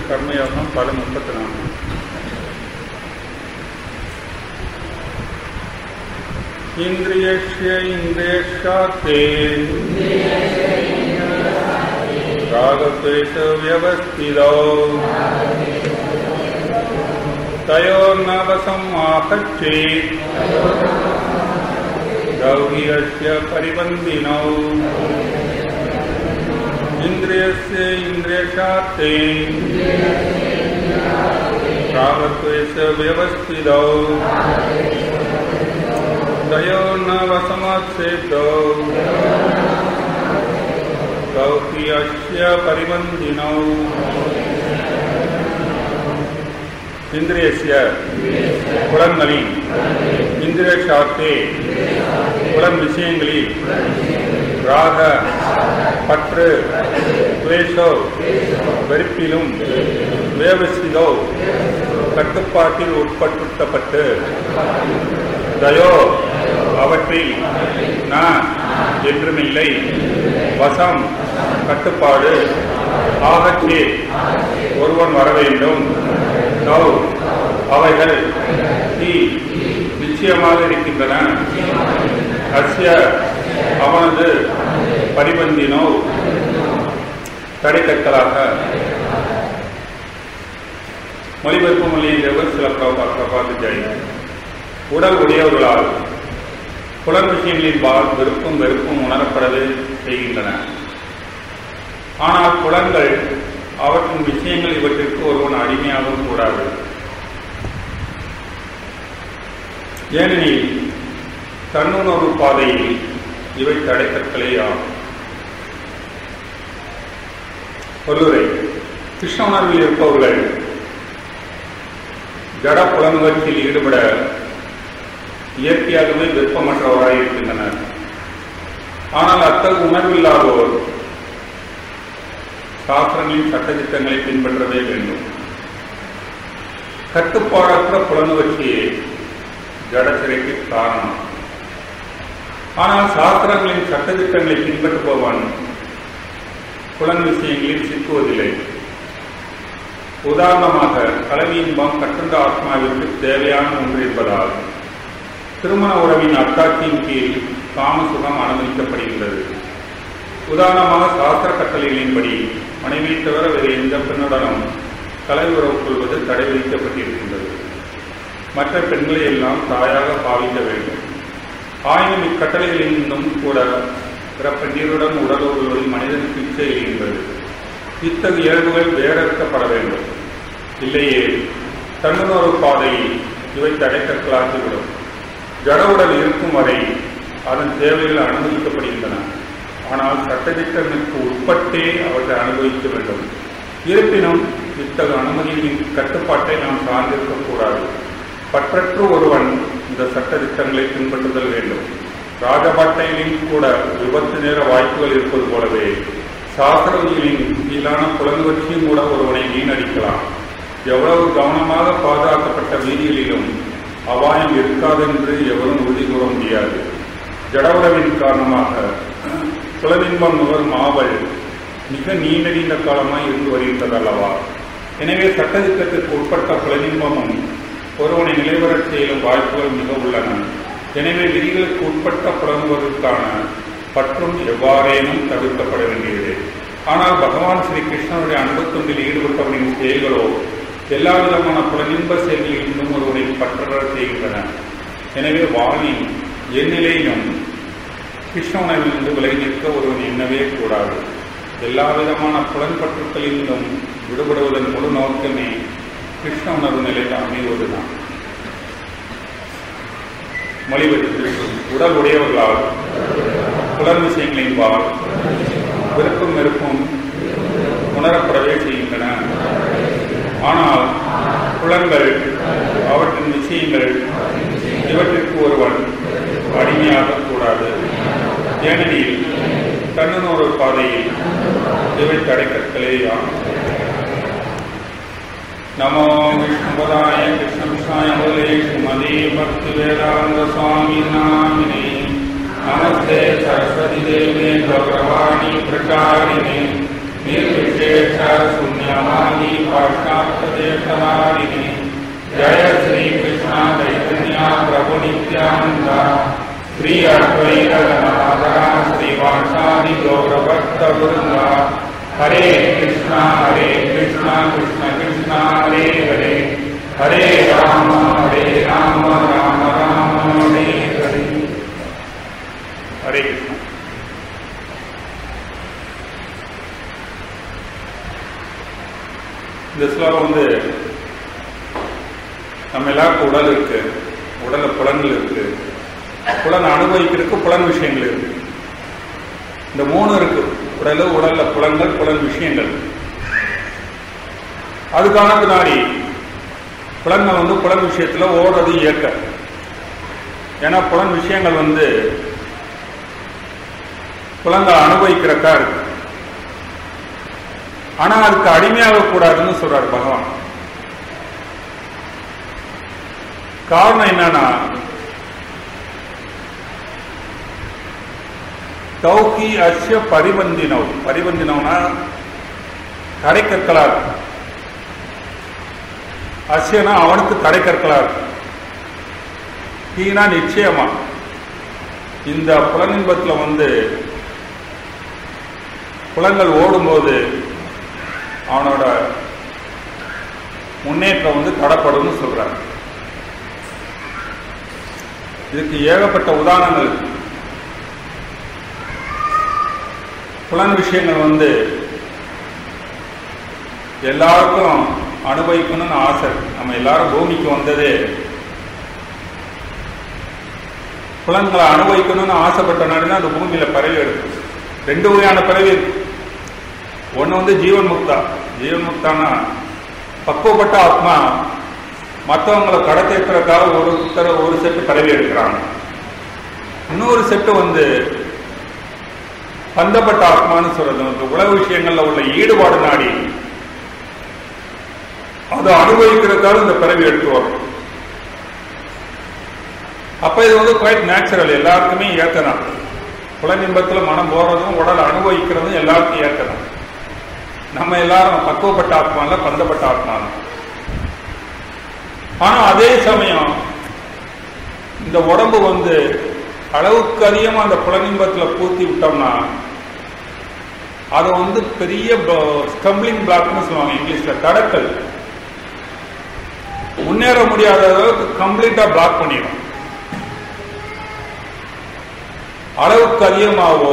கர்மயோகம் பல முப்பத்தி நான்கு இந்திரியஸ்ய இந்திரியஷாத்தே ராகத்வேஷ வியவஸ்திதோ तयोर्नवसमाहच्चेत् गौरीयस्य परिबन्धिनौ इन्द्रियस्य इन्द्रियशास्त्रे प्रागत्वेस्य व्यवस्थितौ तयोर्नवसमच्छेदौ गौरीयस्य परिबन्धिनौ இந்திரியசிய புலன்களின் இந்திரிய சாத்தே புலன் விஷயங்களில் ராக பற்று துவேஷோ வெறுப்பிலும் வேவசிதோ கட்டுப்பாட்டில் உட்பட்டுத்தப்பட்டு தயோ அவற்றில் நான் என்றுமில்லை வசம் கட்டுப்பாடு ஆகச்சே ஒருவன் வர வேண்டும் நௌ அவைகள் தீ நிச்சயமாக இருக்கின்றன அஸ்ய அவனது பரிபந்தினோ தடைக்கற்களாக மொழிபெயர்ப்பு மொழியவர் சில பிரபாத்து ஜெய் உடல் உடையவர்களால் புலன் விஷயங்களின் பால் வெறுப்பும் வெறுப்பும் உணரப்படவே செய்கின்றன ஆனால் புலன்கள் அவற்றின் விஷயங்கள் இவற்றிற்கு ஒருவன் அடிமையாக கூடாது ஏனெனில் தன்னுணர்வு பாதையில் இவை தடைக்கற்களே ஆகும் ஒருவரை கிருஷ்ண உணர்வில் இருப்பவர்கள் ஜட புலனுணர்ச்சியில் ஈடுபட இயற்கையாகவே விருப்பமற்றவராக இருக்கின்றனர் ஆனால் அத்தகு உணர்வில்லாதோர் சாஸ்திரங்களின் சட்டத்திட்டங்களை பின்பற்றவே வேண்டும் கட்டுப்பாடற்ற புலனுணர்ச்சியே ஜடச்சிறைக்கு காரணம் ஆனால் சாஸ்திரங்களின் சட்டத்திட்டங்களை பின்பற்றுபவன் புலன் விஷயங்களில் சிக்குவதில்லை உதாரணமாக கலவியின்பம் கட்டுண்ட ஆத்மாவிற்கு தேவையான ஒன்று என்பதால் திருமண உறவின் அத்தாட்சியின் கீழ் காமசுகம் அனுமதிக்கப்படுகின்றது உதாரணமாக சாஸ்திர கட்டளைகளின்படி மனைவியை தவிர வேறு எந்த பெண்ணுடனும் கலவி உறவு கொள்வது தடை விதிக்கப்பட்டிருக்கின்றது மற்ற பெண்களை எல்லாம் தாயாக பாவிக்க வேண்டும் ஆயினும் இக்கட்டளைகளிலும் கூட பிற பெண்ணீருடன் உடல் கொள்வதில் மனிதனுக்கு இச்சை எழுகின்றது இத்தகு இயல்புகள் வேறறுக்கப்பட வேண்டும் இல்லையே தன்னுணர்வு பாதையில் இவை தடைக்கற்களாகிவிடும் ஜடவுடல் இருக்கும் வரை அதன் தேவைகள் அனுமதிக்கப்படுகின்றன ஆனால் சட்டத்திட்டத்திற்கு உட்பட்டே அவற்றை அனுபவிக்க வேண்டும் இருப்பினும் இத்தகு அனுமதியின் கட்டுப்பாட்டை நாம் சார்ந்திருக்கக்கூடாது பற்றற்று ஒருவன் இந்த சட்டத்திட்டங்களை பின்பற்றுதல் வேண்டும் ராஜபாட்டையிலும் கூட விபத்து நேர வாய்ப்புகள் இருப்பது போலவே சாஸ்திரவியலின் கீழான புலன்வற்றியும் கூட ஒருவனை வீணடிக்கலாம் எவ்வளவு கவனமாக பாதுகாக்கப்பட்ட வீதிகளிலும் அபாயம் இருக்காதென்று எவரும் உறுதி கூற முடியாது ஜடவுடவின் காரணமாக புலனின்பம் நுகரும் ஆவல் மிக நீண்ட நீண்ட காலமாய் இருந்து வருகின்றது அல்லவா எனவே சட்டத்திட்டத்திற்கு உட்பட்ட புலனின்பமும் ஒருவனை நிலைவரச் செய்யும் வாய்ப்புகள் மிக உள்ளன எனவே விதிகளுக்கு உட்பட்ட புலனுவதற்கான பற்றும் எவ்வாறேனும் தவிர்க்கப்பட வேண்டியது ஆனால் பகவான் ஸ்ரீ கிருஷ்ணனுடைய அன்பு தொண்டில் ஈடுபட்டவரின் செயல்களோ எல்லா விதமான புலனின்ப செயல்களில் இன்னும் ஒருவரை பற்றற செய்கின்றன எனவே வாணி எந்நிலையிலும் கிருஷ்ண உணவிலிருந்து விலகி நிற்க ஒருவன் எண்ணவே கூடாது எல்லா விதமான புலன்பற்றுக்களிலும் விடுபடுவதன் முழு நோக்கமே கிருஷ்ண உணர்வு நிலையில் அமைவதுதான் மொழிபெற்று உடல் உடையவர்களால் புலன் விஷயங்களின்பால் விருப்பம் வெறுப்பும் உணரப்படவே செய்கின்றன ஆனால் புலன்கள் அவற்றின் விஷயங்கள் இவற்றிற்கு ஒருவன் அடிமையாக கூடாது ஏனெனில் தன்னுணர்வு பாதையில் இவை தடைக்கற்களே ஆகும் நமோ விஷ்ணுபதாய கிருஷ்ணவிஷ்ணாய முதலே ஸ்ரீமதி பக்தி வேதாந்த சுவாமி நாமினே நமஸ்தே சரஸ்வதி தேவே கௌரவாணி பிரகாரிணே निर्विशेष शून्यवादी पाठ श्री अद्वैत गणाधरा श्रीवासादि गौरभक्त वृंदा हरे कृष्णा हरे कृष्णा कृष्ण कृष्णा हरे हरे हरे राम हरे राम राम राम हरे हरे हरे कृष्ण இந்த ஸ்லோகம் வந்து நம்ம எல்லாருக்கும் உடல் இருக்கு உடல்ல புலன்கள் இருக்கு புலன் அனுபவிக்கிறதுக்கு புலன் விஷயங்கள் இருக்கு இந்த மூணு இருக்கு உடல் உடல்ல புலன்கள் புலன் விஷயங்கள் அதுக்கான பின்னாடி புலன்கள் வந்து புலன் விஷயத்துல ஓடுறது இயக்க ஏன்னா புலன் விஷயங்கள் வந்து புலன்கள் அனுபவிக்கிறக்கா இருக்கு ஆனா அதுக்கு அடிமையாக கூடாதுன்னு சொல்றாரு பகவான் காரணம் என்னன்னா தௌகி அஸ்ய பரிபந்தினவ் பரிபந்தினவ்னா தடைக்கற்களா இருக்கு அஸ்யனா அவனுக்கு தடைக்கற்களா இருக்கு கீனா நிச்சயமா இந்த புலனின்பத்துல வந்து புலங்கள் ஓடும்போது அவனோட முன்னேற்றம் வந்து தடப்படும்னு சொல்றாங்க இதுக்கு ஏகப்பட்ட உதாரணங்கள் இருக்கு. புலன் விஷயங்கள் வந்து எல்லாருக்கும் அனுபவிக்கணும்னு ஆசை இருக்கு. நம்ம எல்லாரும் பூமிக்கு வந்ததே புலன்களை அனுபவிக்கணும்னு ஆசைப்பட்ட நாடுனா அந்த பூமியில பறவை இருக்கு ரெண்டு வகையான பறவை இருக்கு ஒன்று வந்து ஜீவன் முக்தா ஜீவன் முக்தானா பக்குவப்பட்ட ஆத்மா மற்றவங்களை கடத்தேற்றுறதுக்காக ஒரு தர ஒரு செட்டு பறவை எடுக்கிறாங்க இன்னொரு செட்டு வந்து பந்தப்பட்ட ஆத்மான்னு சொல்றது இந்த உலக விஷயங்கள்ல உள்ள ஈடுபாடு நாடி அதை அனுபவிக்கிறதுக்காக இந்த பிறவி எடுத்து வரும் அப்ப இது வந்து குவைட் நேச்சுரல் எல்லாருக்குமே ஏற்கதான் புலனின்பத்துல மனம் போறதும் உடல் அனுபவிக்கிறதும் எல்லாருக்கும் ஏற்கதான் நம்ம எல்லாரும் பக்குவப்பட்ட ஆத்மால பந்தப்பட்ட ஆத்மா ஆனா அதே சமயம் இந்த உடம்பு வந்து அளவுக்கு அதிகமா அந்த புலனின்பத்துல பூத்தி விட்டோம்னா அது வந்து பெரிய ஸ்டம்பிளிங் பிளாக்னு சொல்லுவாங்க இங்கிலீஷ்ல தடக்கல் முன்னேற முடியாத அளவுக்கு கம்ப்ளீட்டா பிளாக் பண்ணிடும் அளவுக்கு அதிகமாகவோ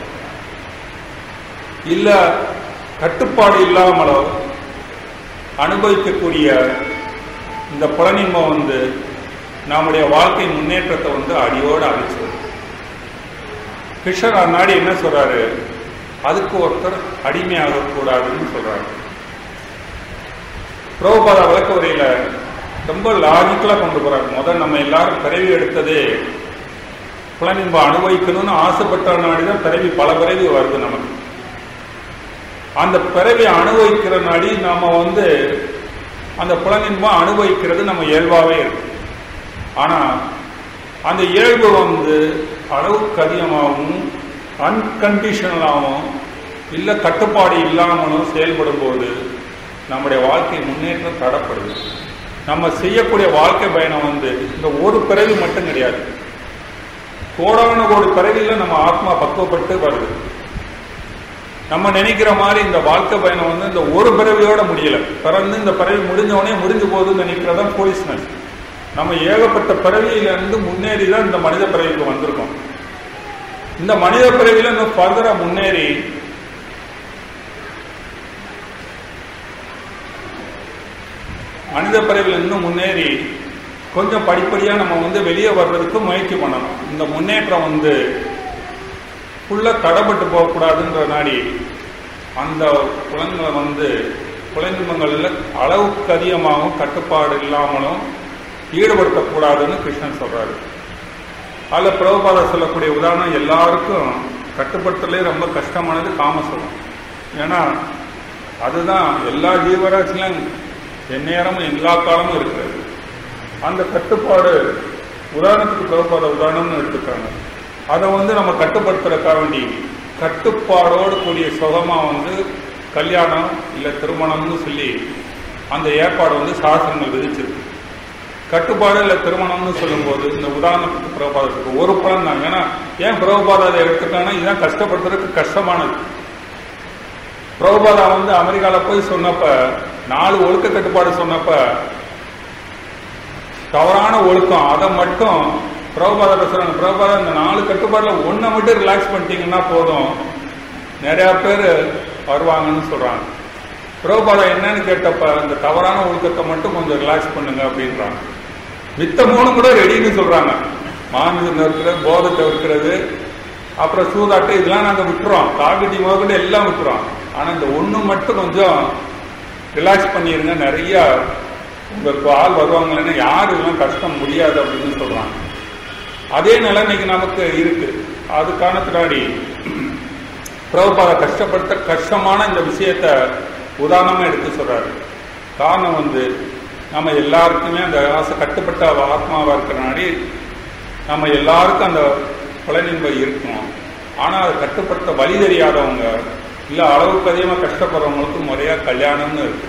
இல்ல கட்டுப்பாடு இல்லாமலோ அனுபவிக்கக்கூடிய இந்த புலனின்பம் வந்து நம்முடைய வாழ்க்கை முன்னேற்றத்தை வந்து அடியோடு அழிச்சிடும் கிருஷ்ணர் அந்நாடி என்ன சொல்றாரு அதுக்கு ஒருத்தர் அடிமையாக கூடாதுன்னு சொல்றாரு பிரபுபாதா விளக்க உரையில ரொம்ப லாஜிக்கலா கொண்டு போறாரு முதல் நம்ம எல்லாரும் பிறவி எடுத்ததே புலனின்பம் அனுபவிக்கணும்னு ஆசைப்பட்ட நாடிதான் பிறவி பல பிறவி வருது நமக்கு அந்த பிறவி அனுபவிக்கிற நாடி நாம வந்து அந்த புலனின்பம் அனுபவிக்கிறது நம்ம இயல்பாவே இருக்கு ஆனா அந்த இயல்பு வந்து அளவுக்கு அதிகமாகவும் அன்கண்டிஷனலாகவும் இல்லை கட்டுப்பாடு இல்லாமலும் செயல்படும் போது நம்முடைய வாழ்க்கை முன்னேற்றம் தடப்படுது நம்ம செய்யக்கூடிய வாழ்க்கை பயணம் வந்து இந்த ஒரு பிறவி மட்டும் கிடையாது கோடான கோடி பிறவியில் நம்ம ஆத்மா பக்குவப்பட்டு வருது நம்ம நினைக்கிற மாதிரி இந்த வாழ்க்கை பயணம் வந்து இந்த ஒரு பிறவியோட முடியல பிறந்து இந்த பிறவி முடிஞ்சவனே முடிஞ்சு போகுதுன்னு நினைக்கிறதா போலீஸ்னஸ் நம்ம ஏகப்பட்ட பிறவியிலிருந்து முன்னேறி தான் இந்த மனித பிறவிக்கு வந்திருக்கோம் இந்த மனித பிறவியில இன்னும் ஃபர்தரா முன்னேறி மனித பிறவியில் இன்னும் முன்னேறி கொஞ்சம் படிப்படியாக நம்ம வந்து வெளியே வர்றதுக்கு முயற்சி பண்ணணும் இந்த முன்னேற்றம் வந்து ஃபுல்லாக தடைப்பட்டு போகக்கூடாதுன்ற நாடி அந்த புலன்களை வந்து புலன்மங்களில் அளவுக்கு அதிகமாகவும் கட்டுப்பாடு இல்லாமலும் ஈடுபடுத்தக்கூடாதுன்னு கிருஷ்ணன் சொல்றாரு அதில் பிரபுபாத சொல்லக்கூடிய உதாரணம் எல்லாருக்கும் கட்டுப்படுத்தலே ரொம்ப கஷ்டமானது காமசுகம் ஏன்னா அதுதான் எல்லா ஜீவராசிலும் எந்நேரமும் எல்லா காலமும் இருக்கிறது அந்த கட்டுப்பாடு உதாரணத்துக்கு பிரபுபாத உதாரணம்னு எடுத்துக்கிறாங்க அதை வந்து நம்ம கட்டுப்படுத்துறதுக்காக வேண்டி கட்டுப்பாடோடு கூடிய சுகமா வந்து கல்யாணம் இல்லை திருமணம்னு சொல்லி அந்த ஏற்பாடு வந்து சாஸ்திரங்கள் விதிச்சிருக்கு கட்டுப்பாடு இல்லை திருமணம்னு சொல்லும்போது இந்த உதாரணத்துக்கு பிரபாதத்துக்கு ஒரு பலன் தான் ஏன்னா ஏன் பிரபுபாதா அதை எடுத்துட்டாங்கன்னா இதுதான் கஷ்டப்படுத்துறதுக்கு கஷ்டமானது பிரபுபாதா வந்து அமெரிக்காவில் போய் சொன்னப்ப நாலு ஒழுக்க கட்டுப்பாடு சொன்னப்ப தவறான ஒழுக்கம் அதை மட்டும் பிரபுபாதா சொல்றாங்க பிரபுபாதா இந்த நாலு கட்டுப்பாடுல ஒன்றை மட்டும் ரிலாக்ஸ் பண்ணிட்டீங்கன்னா போதும் நிறைய பேர் வருவாங்கன்னு சொல்றாங்க பிரபுபாதா என்னன்னு கேட்டப்ப இந்த தவறான ஒழுக்கத்தை மட்டும் கொஞ்சம் ரிலாக்ஸ் பண்ணுங்க அப்படின்றாங்க மித்த மூணு கூட ரெடின்னு சொல்றாங்க மாமிசம் இருக்கிறது போதை தவிர்க்கிறது அப்புறம் சூதாட்டு இதெல்லாம் நாங்கள் விட்டுறோம் காவிட்டி முதல்கொண்டு எல்லாம் விட்டுறோம் ஆனால் இந்த ஒன்று மட்டும் கொஞ்சம் ரிலாக்ஸ் பண்ணிடுங்க நிறைய உங்களுக்கு ஆள் வருவாங்களேன்னா யார் இதெல்லாம் கஷ்டம் முடியாது அப்படின்னு சொல்றாங்க அதே நிலைமைக்கு நமக்கு இருக்கு அதுக்கான பின்னாடி பிரபுபாத கஷ்டப்படுத்த கஷ்டமான இந்த விஷயத்த உதாரணமா எடுத்து சொல்றாரு காரணம் வந்து நம்ம எல்லாருக்குமே அந்த ஆசை கட்டுப்பட்ட ஆத்மாவா இருக்கிறனாடி நம்ம எல்லாருக்கும் அந்த புலனின்பை இருக்கும் ஆனா அதை கட்டுப்படுத்த வழி தெரியாதவங்க இல்ல அளவுக்கு அதிகமா கஷ்டப்படுறவங்களுக்கு முறையா கல்யாணம்னு இருக்கு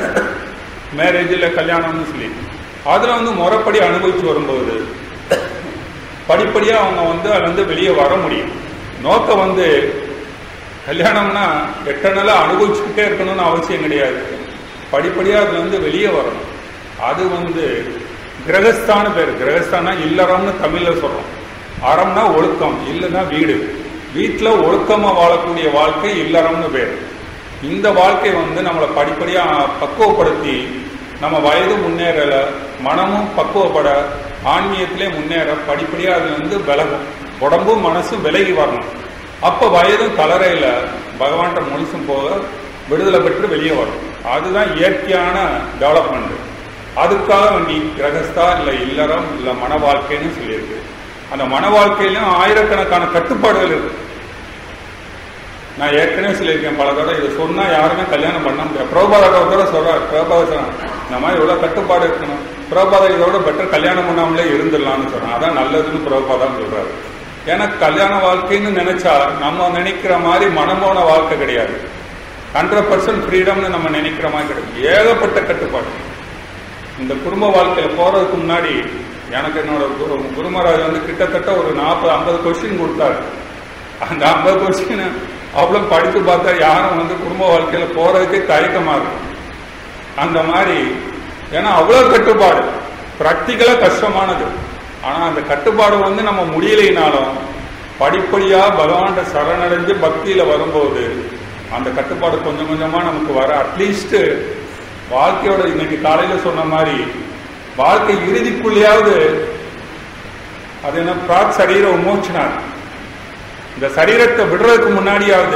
மேரேஜில் கல்யாணம்னு சொல்லி அதுல வந்து முறைப்படி அனுபவிச்சு வரும்போது படிப்படியா அவங்க வந்து அதுல இருந்து வெளியே வர முடியும் நோக்கம் வந்து கல்யாணம்னா எட்டனலா அனுபவிச்சுக்கிட்டே இருக்கணும்னு அவசியம் கிடையாது படிப்படியா அதுல இருந்து வெளியே வரணும் அது வந்து கிரகஸ்தான பேர் கிரகஸ்தானா இல்லறம்னு தமிழ்ல சொல்றோம் அறம்னா ஒழுக்கம் இல்லைன்னா வீடு வீட்டுல ஒழுக்கமா வாழக்கூடிய வாழ்க்கை இல்லறம்னு பேர் இந்த வாழ்க்கை வந்து நம்மளை படிப்படியா பக்குவப்படுத்தி நம்ம வயது முன்னேறல மனமும் பக்குவப்பட ஆன்மீகத்திலே முன்னேற படிப்படியா அது வந்து விலகும் உடம்பும் மனசும் விலகி வரணும் அப்ப வயதும் கலரையில பகவான்கிட்ட முழுசும் போக விடுதலை பெற்று வெளியே வரும் அதுதான் இயற்கையான டெவலப்மெண்ட் அதுக்காக வேண்டி கிரகஸ்தா இல்லை இல்லறம் இல்லை மன வாழ்க்கைன்னு சொல்லியிருக்கு அந்த மன வாழ்க்கையிலும் ஆயிரக்கணக்கான கட்டுப்பாடுகள் இருக்கு நான் ஏற்கனவே சொல்லியிருக்கேன் பல தடவை இதை சொன்னா யாருமே கல்யாணம் பண்ண முடியாது பிரபாதா கூட சொல்றாரு பிரபாதா சொல்றாங்க இந்த மாதிரி இவ்வளவு கட்டுப்பாடு இருக்கணும் பிரபாதா இதோட பெட்டர் கல்யாணம் பண்ணாமலே இருந்துடலாம்னு சொல்றாங்க அதான் நல்லதுன்னு பிரபாதான் சொல்றாரு ஏன்னா கல்யாண வாழ்க்கைன்னு நினைச்சா நம்ம நினைக்கிற மாதிரி மனமோன வாழ்க்கை கிடையாது ஹண்ட்ரட் பர்சன்ட் ஃப்ரீடம்னு நம்ம நினைக்கிற மாதிரி கிடையாது ஏகப்பட்ட கட்டுப்பாடு இந்த குடும்ப வாழ்க்கையில போறதுக்கு முன்னாடி எனக்கு என்னோட குரு குருமராஜ் வந்து கிட்டத்தட்ட ஒரு நாற்பது ஐம்பது கொஸ்டின் கொடுத்தாரு அந்த ஐம்பது கொஸ்டின் அவ்வளவு படித்து பார்த்தா யாரும் வந்து குடும்ப வாழ்க்கையில போறதுக்கே தயக்கமா இருக்கும் அந்த மாதிரி ஏன்னா அவ்வளவு கட்டுப்பாடு ப்ராக்டிக்கலா கஷ்டமானது ஆனா அந்த கட்டுப்பாடு வந்து நம்ம முடியலைனாலும் படிப்படியா பகவான்கிட்ட சரணடைஞ்சு பக்தியில வரும்போது அந்த கட்டுப்பாடு கொஞ்சம் கொஞ்சமா நமக்கு வர அட்லீஸ்ட் வாழ்க்கையோட இன்னைக்கு காலையில சொன்ன மாதிரி வாழ்க்கை இறுதிக்குள்ளேயாவது அது என்ன பிராக் சரீர உமோச்சனார் இந்த சரீரத்தை விடுறதுக்கு முன்னாடியாவது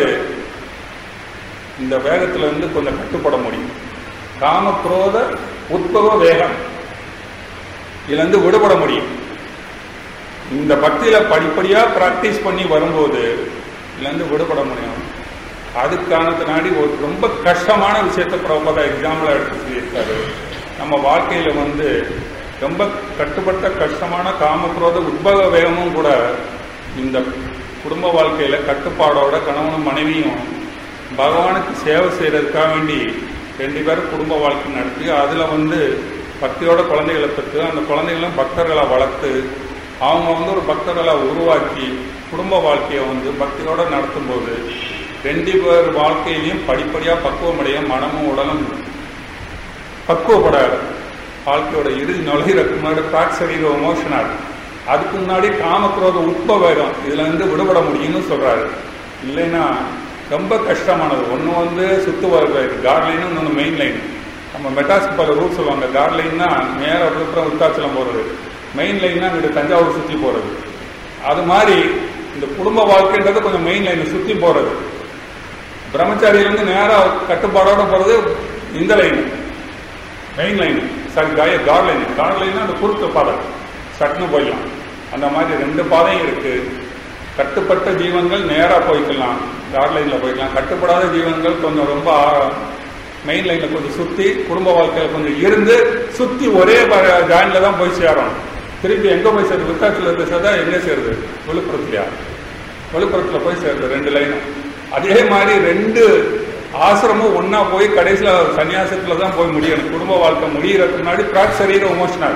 இந்த வேகத்துல இருந்து கொஞ்சம் கட்டுப்பட முடியும் காம குரோத உத்பவ வேகம் இதுல இருந்து விடுபட முடியும் இந்த பக்தியில படிப்படியா பிராக்டிஸ் பண்ணி வரும்போது இதுல இருந்து விடுபட முடியும் அதுக்கான பின்னாடி ஒரு ரொம்ப கஷ்டமான விஷயத்த பிரபதா எக்ஸாம்பிள் எடுத்து சொல்லியிருக்காரு நம்ம வாழ்க்கையில வந்து ரொம்ப கட்டுப்பட்ட கஷ்டமான காமக்ரோத உத்பக வேகமும் கூட இந்த குடும்ப வாழ்க்கையில கட்டுப்பாடோட கணவனும் மனைவியும் பகவானுக்கு சேவை செய்யறதுக்காக வேண்டி ரெண்டு பேரும் குடும்ப வாழ்க்கை நடத்தி அதுல வந்து பக்தியோட குழந்தைகளை பெற்று அந்த குழந்தைகளும் பக்தர்களை வளர்த்து அவங்க வந்து ஒரு பக்தர்களை உருவாக்கி குடும்ப வாழ்க்கையை வந்து பக்தியோட நடத்தும்போது ரெண்டு பேர் வாழ்க்கையிலையும் படிப்படியா பக்குவமடைய மனமும் உடலும் பக்குவப்படாது வாழ்க்கையோட இறுதி நுழைகிறதுக்கு முன்னாடி பிராக் சரீர எமோஷனல் அதுக்கு முன்னாடி காமக்ரோத உட்ப வேகம் இதுல இருந்து விடுபட முடியும்னு சொல்றாரு இல்லைன்னா ரொம்ப கஷ்டமானது ஒன்று வந்து சுத்து வரது கார் லைன் இன்னொன்று மெயின் லைன் நம்ம மெட்டாஸ்க்கு பல ரூட் சொல்லுவாங்க கார் லைன்னா மேலே விழுப்புரம் உத்தாச்சலம் போகிறது மெயின் லைன்னா இங்கிட்டு தஞ்சாவூர் சுற்றி போகிறது அது மாதிரி இந்த குடும்ப வாழ்க்கைன்றது கொஞ்சம் மெயின் லைனை சுற்றி போகிறது பிரம்மச்சாரியிலேருந்து நேராக கட்டுப்பாடோட போகிறது இந்த லைன் மெயின் லைன் சாரி காய கார் லைன் கார் லைன்னா அந்த குறுக்கு பாதை சட்டுன்னு போயிடலாம் அந்த மாதிரி ரெண்டு பாதையும் இருக்கு கட்டுப்பட்ட ஜீவன்கள் நேராக போய்க்கலாம் கார் லைனில் போய்க்கலாம் கட்டுப்படாத ஜீவன்கள் கொஞ்சம் ரொம்ப மெயின் லைனில் கொஞ்சம் சுற்றி குடும்ப வாழ்க்கையில் கொஞ்சம் இருந்து சுற்றி ஒரே ஜாயின்ல தான் போய் சேரணும் திருப்பி எங்கே போய் சேருது விருத்தாச்சில் இருக்க சேர்ந்தா எங்கே சேருது விழுப்புரத்துலையா விழுப்புரத்தில் போய் சேருது ரெண்டு லைனும் அதே மாதிரி ரெண்டு ஆசிரமும் ஒன்னா போய் கடைசியில் சன்னியாசத்துல தான் போய் முடியணும் குடும்ப வாழ்க்கை முடியறதுக்கு முன்னாடி பிராக் சரீர உமோஷனல்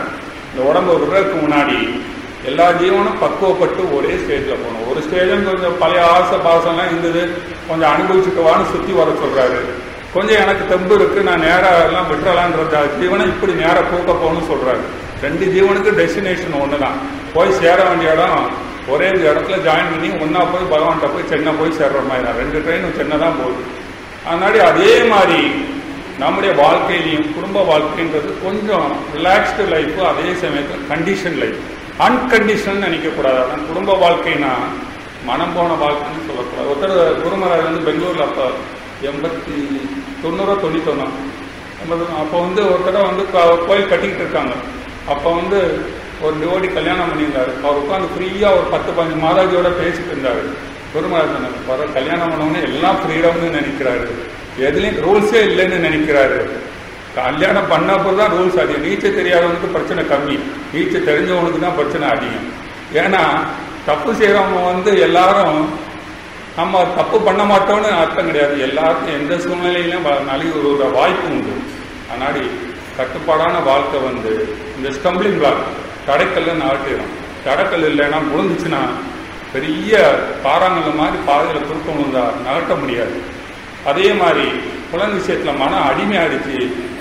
இந்த உடம்பு விடுறதுக்கு முன்னாடி எல்லா ஜீவனும் பக்குவப்பட்டு ஒரே ஸ்டேஜில் போகணும் ஒரு ஸ்டேஜும் கொஞ்சம் பழைய ஆசை பாசம்லாம் இருந்தது கொஞ்சம் அனுபவிச்சுக்கவான்னு சுற்றி வர சொல்கிறாரு கொஞ்சம் எனக்கு தெம்பு இருக்கு நான் நேராக எல்லாம் விட்டுறலான்ற ஜீவனை இப்படி நேராக தூக்க போகணும்னு சொல்கிறாரு ரெண்டு ஜீவனுக்கு டெஸ்டினேஷன் ஒன்று தான் போய் சேர வேண்டிய இடம் ஒரே இடத்துல ஜாயின் பண்ணி ஒன்றா போய் பகவான்கிட்ட போய் சென்னை போய் சேர்ற மாதிரி தான் ரெண்டு ட்ரெயினும் சென்னை தான் போகுது அதனாடி அதே மாதிரி நம்முடைய வாழ்க்கையிலையும் குடும்ப வாழ்க்கைன்றது கொஞ்சம் ரிலாக்ஸ்டு லைஃப் அதே சமயத்தில் கண்டிஷன் லைஃப் அன்கண்டிஷன் நினைக்கக்கூடாது அதான் குடும்ப வாழ்க்கைனா மனம் போன வாழ்க்கைன்னு சொல்லக்கூடாது ஒருத்தர் குருமராஜ் வந்து பெங்களூரில் அப்போ எண்பத்தி தொண்ணூறோ தொண்ணூத்தொன்னா எண்பது அப்போ வந்து ஒரு தடவை வந்து க- கோயில் கட்டிக்கிட்டு இருக்காங்க அப்போ வந்து ஒரு டிவோடி கல்யாணம் பண்ணியிருந்தாரு அவர் உட்காந்து ஃப்ரீயாக ஒரு பத்து பதினஞ்சு மாதாஜியோட பேசிட்டு இருந்தாரு குருமராஜ் சொன்னாங்க வர கல்யாணம் பண்ணவொடனே எல்லாம் ஃப்ரீடம்னு நினைக்கிறாரு எதுலேயும் ரூல்ஸே இல்லைன்னு நினைக்கிறாரு கல்யாணம் பண்ணப்போ தான் ரூல்ஸ் அதிகம் நீச்சல் தெரியாதவனுக்கு பிரச்சனை கம்மி நீச்சல் தெரிஞ்சவனுக்கு தான் பிரச்சனை அதிகம் ஏன்னா தப்பு செய்கிறவங்க வந்து எல்லாரும் நம்ம தப்பு பண்ண மாட்டோம்னு அர்த்தம் கிடையாது எல்லாருக்கும் எந்த சூழ்நிலையிலும் வ- நலிவுற வாய்ப்பு உண்டு அதனாடி கட்டுப்பாடான வாழ்க்கை வந்து இந்த ஸ்டம்பிளிங் பிளாக் தடைக்கல்ல நாட்டிடும் தடைக்கல் இல்லைன்னா விழுந்துச்சுன்னா பெரிய பாறாங்கல்ல மாதிரி பாதையில் குறுக்க விழுந்தா நகட்ட முடியாது அதே மாதிரி புலன் விஷயத்துல மனம் அடிமையாயிடுச்சு